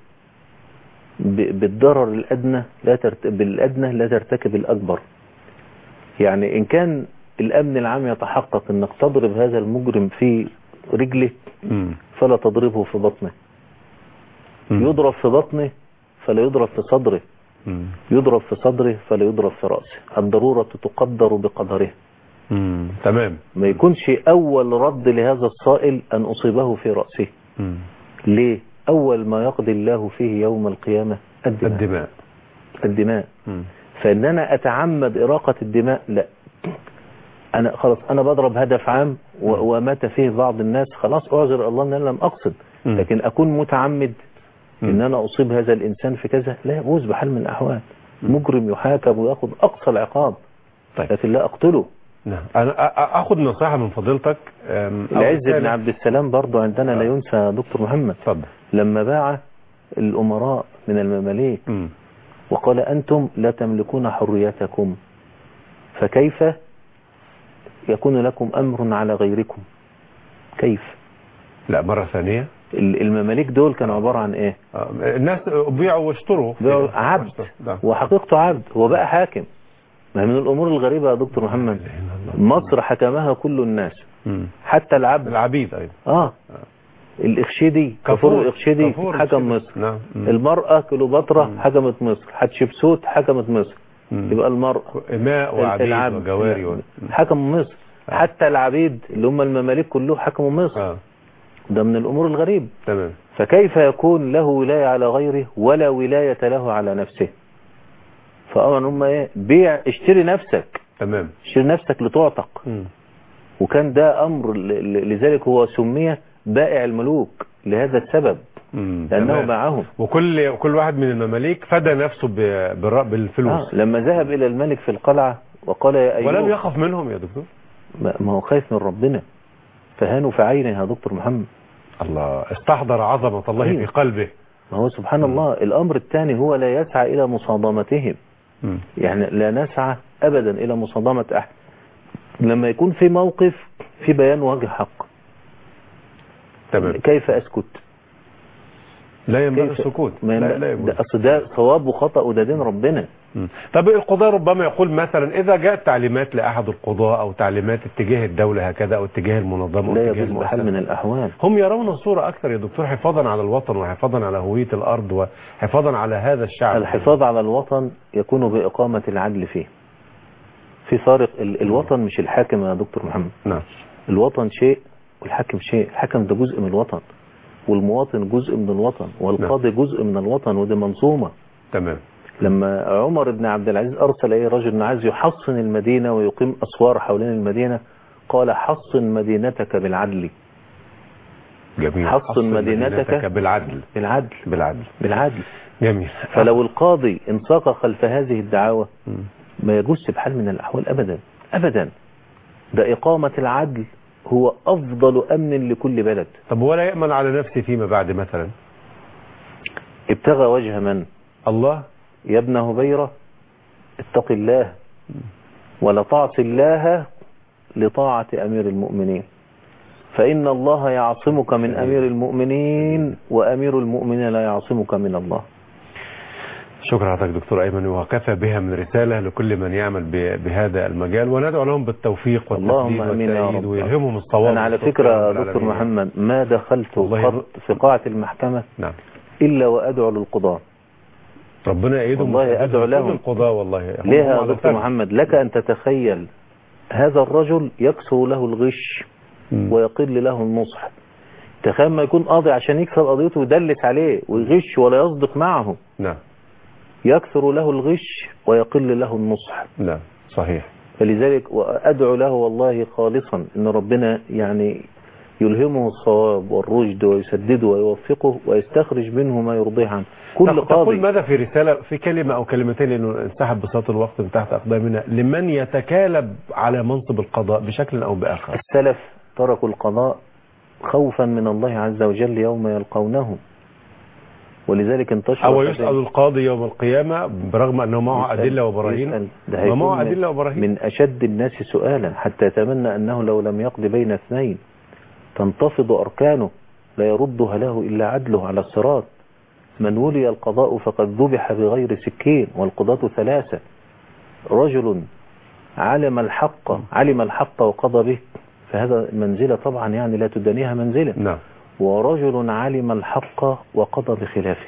C: ب- بالضرر الأدنى لا ترت... بالأدنى لا ترتكب الأكبر يعني إن كان الأمن العام يتحقق أنك تضرب هذا المجرم في رجله
B: مم.
C: فلا تضربه في بطنه
B: مم.
C: يضرب في بطنه فلا يضرب في صدره
B: مم.
C: يضرب في صدره فلا يضرب في رأسه الضرورة تقدر بقدرها
B: مم. تمام
C: ما يكونش أول رد لهذا الصائل أن أصيبه في رأسه
B: مم.
C: ليه أول ما يقضي الله فيه يوم القيامة الدماء
B: الدماء
C: الدماء
B: مم.
C: فإن أنا أتعمد إراقة الدماء لا أنا خلاص أنا بضرب هدف عام و- ومات فيه بعض الناس خلاص أعذر الله أن أنا لم أقصد
B: مم.
C: لكن أكون متعمد
B: مم.
C: إن أنا أصيب هذا الإنسان في كذا لا يجوز بحال من الأحوال مجرم يحاكم ويأخذ أقصى العقاب
B: طيب
C: لكن لا أقتله
B: نعم انا أ- أ- اخذ نصيحه من فضيلتك أم، أو
C: العز بن
B: رسالة.
C: عبد السلام برضو عندنا لا ينسى يا دكتور محمد
B: اتفضل
C: لما باع الأمراء من المماليك
B: مم.
C: وقال أنتم لا تملكون حريتكم فكيف يكون لكم أمر على غيركم كيف
B: لا مره ثانيه
C: ال- المماليك دول كانوا عبارة عن إيه
B: آه، الناس بيعوا واشتروا
C: بيعوا عبد
B: نعم.
C: وحقيقته عبد هو بقى حاكم ما هي من الأمور الغريبة يا دكتور محمد مصر حكمها كل الناس
B: مم.
C: حتى العبد
B: العبيد ايضا
C: آه الإخشيدي كفور الإخشيدي
B: كفور
C: حكم
B: الإخشيدي.
C: مصر
B: نعم مم.
C: المرأة كليوباترا حكمت مصر حتشبسوت حكمت مصر
B: مم.
C: يبقى المرأة
B: إماء وعبيد
C: العبد
B: وجواري و...
C: حكم مصر حتى العبيد اللي هم المماليك كلهم حكموا مصر
B: اه
C: ده من الأمور الغريبة
B: تمام
C: فكيف يكون له ولاية على غيره ولا ولاية له على نفسه فأمر هم ايه بيع اشتري نفسك
B: تمام
C: اشتري نفسك لتعتق
B: مم.
C: وكان ده أمر ل- ل- لذلك هو سمي بائع الملوك لهذا السبب
B: مم.
C: لأنه
B: تمام.
C: باعهم
B: وكل كل واحد من المماليك فدى نفسه ب... بالر-
C: آه
B: بالفلوس
C: لما ذهب إلى الملك في القلعة وقال يا أيوب
B: ولم يخف منهم يا دكتور
C: ما ما هو خايف من ربنا فهانوا في عينه يا دكتور محمد
B: الله استحضر عظمة الله
C: أيوه.
B: في قلبه
C: ما هو سبحان الله الأمر الثاني هو لا يسعى إلى مصادمتهم
B: مم.
C: يعني لا نسعى أبدا إلى مصادمة أحد لما يكون في موقف في بيان وجه حق
B: تمام
C: كيف أسكت
B: لا ينبغي
C: كيف
B: السكوت
C: ما
B: لا,
C: ينبغي-
B: لا يجوز
C: ده أصل ده صواب وخطأ وده دين ربنا
B: مم. طب القضاء ربما يقول مثلا إذا جاءت تعليمات لأحد القضاء أو تعليمات اتجاه الدولة هكذا أو اتجاه المنظمة أو
C: لا
B: اتجاه
C: يجوز بحال
B: المؤسسة
C: من الأحوال
B: هم يرون الصورة أكثر يا دكتور حفاظا على الوطن وحفاظا على هوية الأرض وحفاظا على هذا الشعب
C: الحفاظ على الوطن يكون بإقامة العدل فيه في فارق ال- الوطن مش الحاكم يا دكتور محمد
B: نعم
C: الوطن شيء والحاكم شيء الحاكم ده جزء من الوطن والمواطن جزء من الوطن والقاضي جزء من الوطن ودي منظومة
B: تمام
C: لما عمر بن عبد العزيز أرسل أي رجل عايز يحصن المدينة ويقيم أسوار حوالين المدينة قال حصن مدينتك بالعدل
B: جميل
C: حصن مدينتك
B: بالعدل
C: بالعدل
B: بالعدل
C: بالعدل
B: جميل
C: فلو القاضي انساق خلف هذه الدعاوى
B: مم.
C: ما يجوز بحال من الأحوال أبدا أبدا ده إقامة العدل هو أفضل أمن لكل بلد
B: طب ولا يأمن على نفسه فيما بعد مثلا
C: ابتغى وجه من
B: الله
C: يا ابن هبيرة اتق الله ولا تعص الله لطاعة أمير المؤمنين فإن الله يعصمك من أمير المؤمنين وأمير المؤمنين لا يعصمك من الله
B: شكرا لحضرتك دكتور أيمن وكفى بها من رسالة لكل من يعمل ب- بهذا المجال وندعو لهم بالتوفيق
C: اللهم
B: والتسديد
C: آمين يا
B: والتأييد
C: رب.
B: ويلهمهم الصواب
C: أنا على
B: والصدق
C: فكرة
B: يا رب
C: دكتور
B: العالمين.
C: محمد ما دخلت
B: والله
C: قط في قاعة المحكمة
B: نعم
C: إلا وأدعو للقضاة
B: ربنا يأيدهم
C: والله
B: ويسددهم.
C: أدعو
B: كل
C: لهم.
B: القضاء والله هم-
C: ليه
B: هم
C: يا
B: على
C: دكتور
B: فرق.
C: محمد لك أن تتخيل هذا الرجل يكثر له الغش
B: مم.
C: ويقل له النصح تخيل ما يكون قاضي عشان يكسب قضيته ويدلس عليه ويغش ولا يصدق معه
B: نعم
C: يكثر له الغش ويقل له النصح
B: نعم صحيح
C: فلذلك وأدعو له والله خالصا أن ربنا يعني يلهمه الصواب والرشد ويسدده ويوفقه ويستخرج منه ما يرضيه عنه كل
B: تقول
C: قاضي
B: ماذا في رسالة في كلمة أو كلمتين لأنه انسحب بساط الوقت من تحت أقدامنا لمن يتكالب على منصب القضاء بشكل أو بآخر
C: السلف تركوا القضاء خوفا من الله عز وجل يوم يلقونه ولذلك انتشر
B: أو
C: هذا-
B: يسأل القاضي يوم القيامة برغم أنه معه
C: يسأل-
B: أدلة وبراهين
C: يسأل. ده
B: ومعه
C: هيكون
B: أدلة وبراهين
C: من أشد الناس سؤالا حتى يتمنى أنه لو لم يقض بين اثنين تنتفض أركانه لا يردها له إلا عدله على الصراط من ولي القضاء فقد ذبح بغير سكين والقضاة ثلاثة رجل علم الحق علم الحق وقضى به فهذا منزلة طبعا يعني لا تدنيها منزلة
B: نعم
C: ورجل علم الحق وقضى بخلافه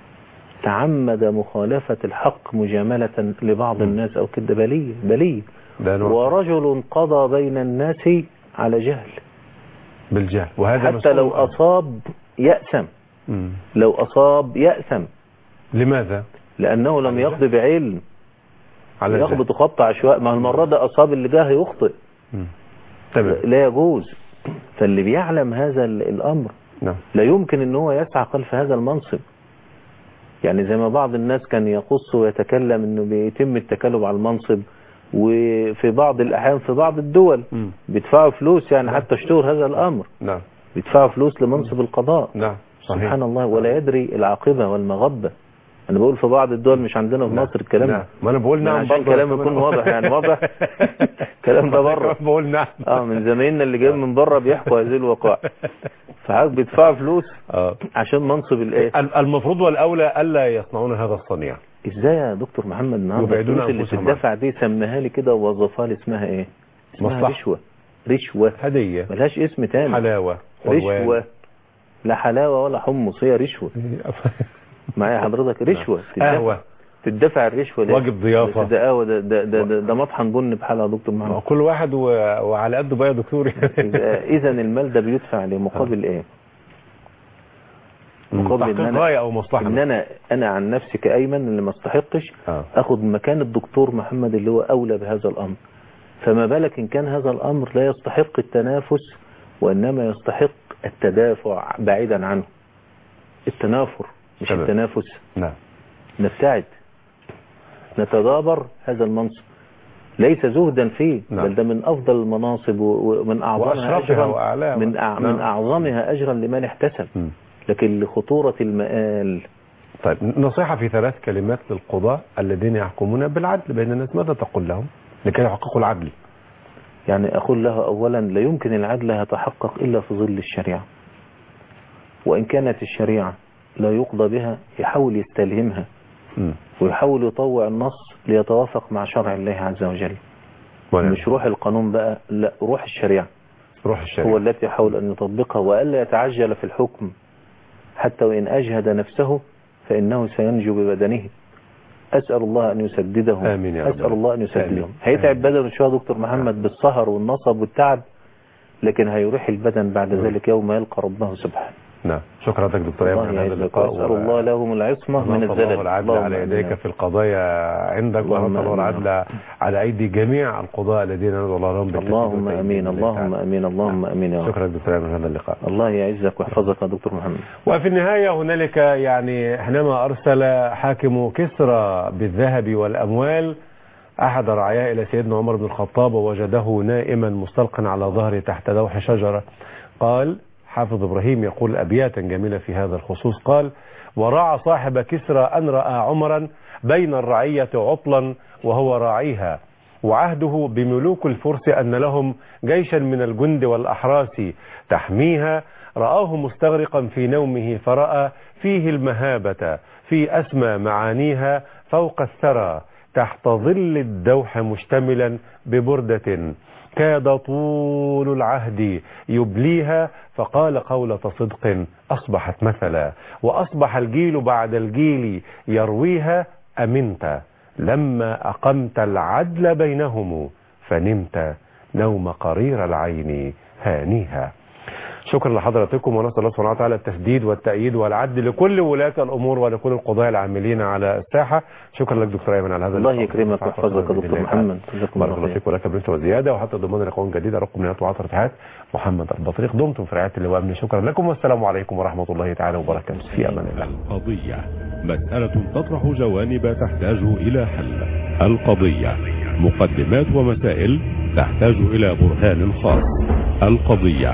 C: تعمد مخالفة الحق مجاملة لبعض الناس أو كده بلية بلية
B: ده نوع
C: ورجل قضى بين الناس على جهل
B: بالجهل وهذا
C: حتى
B: مسؤول
C: لو
B: عن-
C: أصاب يأسم
B: مم.
C: لو أصاب يأسم
B: لماذا
C: لأنه لم
B: على
C: يقضي بعلم
B: على الجهل
C: يخبط خبط عشواء ما المرة ده أصاب اللي جاه يخطئ
B: مم. تمام
C: لا يجوز فاللي بيعلم هذا ال- الأمر
B: نعم
C: لا يمكن ان هو يسعى خلف هذا المنصب يعني زي ما بعض الناس كان يقص ويتكلم انه بيتم التكلم على المنصب وفي بعض الاحيان في بعض الدول
B: مم.
C: بيدفعوا فلوس يعني حتى اشتهر هذا الامر
B: نعم
C: بيدفعوا فلوس لمنصب القضاء
B: نعم صحيح
C: سبحان الله ولا يدري العاقبة والمغبة انا بقول في بعض الدول مش عندنا في
B: نعم.
C: مصر الكلام
B: نعم.
C: ده
B: ما انا بقول
C: ما
B: نعم
C: عشان
B: برضه
C: كلامي
B: كمان.
C: يكون واضح يعني واضح الكلام ده بره
B: بقول نعم
C: اه من زمايلنا اللي جايين من بره بيحكوا هذه الوقائع فحضرتك بيدفعوا فلوس
B: اه
C: عشان منصب الايه
B: ال- المفروض والاولى الا يصنعون هذا الصنيع
C: ازاي يا دكتور محمد النهارده
B: يبعدون
C: الفلوس اللي
B: أنفسهم
C: بتدفع دي سميها لي كده ووظفها لي اسمها ايه اسمها
B: مصلحة.
C: رشوه رشوه
B: هديه
C: ملهاش اسم تاني
B: حلاوه حلوان.
C: رشوه لا حلاوه ولا حمص هي رشوه معايا حضرتك رشوه تدفع-
B: قهوه
C: تدفع الرشوه ليه؟
B: واجب ضيافة.
C: بس ده قهوه ده ده ده, ده, ده مطحن بن بحالها يا دكتور
B: ما هو
C: محمد
B: كل واحد و... وعلى قده بقى يا دكتور
C: اذا المال ده بيدفع لمقابل ايه مقابل ان
B: تحقيق
C: انا
B: غايه او مصلحه
C: ان انا انا عن نفسي كايمن اللي ما استحقش
B: آه.
C: اخد مكان الدكتور محمد اللي هو اولى بهذا الامر فما بالك ان كان هذا الامر لا يستحق التنافس وانما يستحق التدافع بعيدا عنه التنافر مش
B: تمام.
C: التنافس
B: نعم
C: نبتعد نتدابر هذا المنصب ليس زهدا فيه
B: نعم.
C: بل ده من افضل المناصب و- ومن اعظمها
B: وأشرفها
C: اجرا
B: وأعلاها.
C: من أع...
B: نعم.
C: من اعظمها اجرا لمن احتسب
B: مم.
C: لكن لخطوره المآل
B: طيب نصيحة في ثلاث كلمات للقضاة الذين يحكمون بالعدل بين الناس ماذا تقول لهم لكي يحققوا العدل
C: يعني أقول له أولا لا يمكن العدل يتحقق إلا في ظل الشريعة وإن كانت الشريعة لا يقضى بها يحاول يستلهمها
B: مم.
C: ويحاول يطوع النص ليتوافق مع شرع الله عز وجل
B: ونعم.
C: مش روح القانون بقى لا روح الشريعة
B: روح الشريعة
C: هو التي يحاول أن يطبقها وألا يتعجل في الحكم حتى وإن أجهد نفسه فإنه سينجو ببدنه أسأل الله أن يسدده
B: آمين يا رب.
C: أسأل الله أن يسدده
B: آمين.
C: هيتعب
B: آمين.
C: بدنه شوية دكتور محمد بالسهر والنصب والتعب لكن هيريح البدن بعد
B: آمين.
C: ذلك يوم يلقى ربه سبحانه
B: نعم شكرا لك دكتور
C: الله
B: أيمن على هذا
C: يعزك
B: اللقاء
C: وأسأل الله لهم العصمة من
B: ونسأل الله
C: الزلل
B: العدل
C: اللهم
B: على
C: آمين.
B: يديك في القضايا عندك
C: اللهم
B: ونسأل الله
C: آمين.
B: العدل على أيدي جميع القضاء الذين ندعو الله لهم بالتسديد
C: اللهم
B: والتأييد
C: أمين
B: بإذن الله
C: اللهم
B: تعالى.
C: أمين اللهم أمين يا رب
B: شكرا لك دكتور أيمن على هذا اللقاء
C: الله يعزك ويحفظك يا دكتور محمد
B: وفي النهاية هنالك يعني حينما أرسل حاكم كسرى بالذهب والأموال أحد رعاياه إلى سيدنا عمر بن الخطاب ووجده نائما مستلقا على ظهره تحت دوح شجرة قال حافظ إبراهيم يقول أبياتا جميلة في هذا الخصوص قال ورعى صاحب كسرى أن رأى عمرا بين الرعية عطلا وهو راعيها وعهده بملوك الفرس أن لهم جيشا من الجند والأحراس تحميها رآه مستغرقا في نومه فرأى فيه المهابة في أسمى معانيها فوق الثرى تحت ظل الدوح مشتملا ببردة كاد طول العهد يبليها فقال قولة صدق أصبحت مثلا وأصبح الجيل بعد الجيل يرويها أمنت لما أقمت العدل بينهم فنمت نوم قرير العين هانيها شكرا لحضراتكم ونسأل الله سبحانه وتعالى التسديد والتأييد والعدل لكل ولاة الأمور ولكل القضاة العاملين على الساحة شكرا لك دكتور أيمن على هذا
C: الله
B: اللقاء.
C: يكرمك ويحفظك يا
B: بإذن
C: دكتور
B: الله
C: محمد
B: تعالى.
C: جزاكم
B: بارك
C: الله
B: الله
C: خير
B: فيك ولك برنس وزيادة وحتى ضمان لقاء جديد رقم من وعطر تحيات محمد البطريق دمتم في رعاية اللواء أمن شكرا لكم والسلام عليكم ورحمة الله تعالى وبركاته في أمان الله
A: القضية مسألة تطرح جوانب تحتاج إلى حل القضية مقدمات ومسائل تحتاج إلى برهان خاص القضية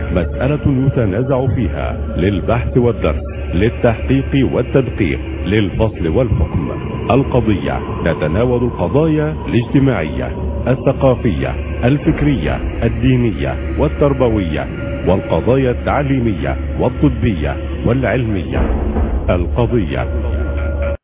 A: مسألة يتنازع فيها للبحث والدرس للتحقيق والتدقيق للفصل والحكم القضية تتناول القضايا الاجتماعية الثقافية الفكرية الدينية والتربوية والقضايا التعليمية والطبية والعلمية القضية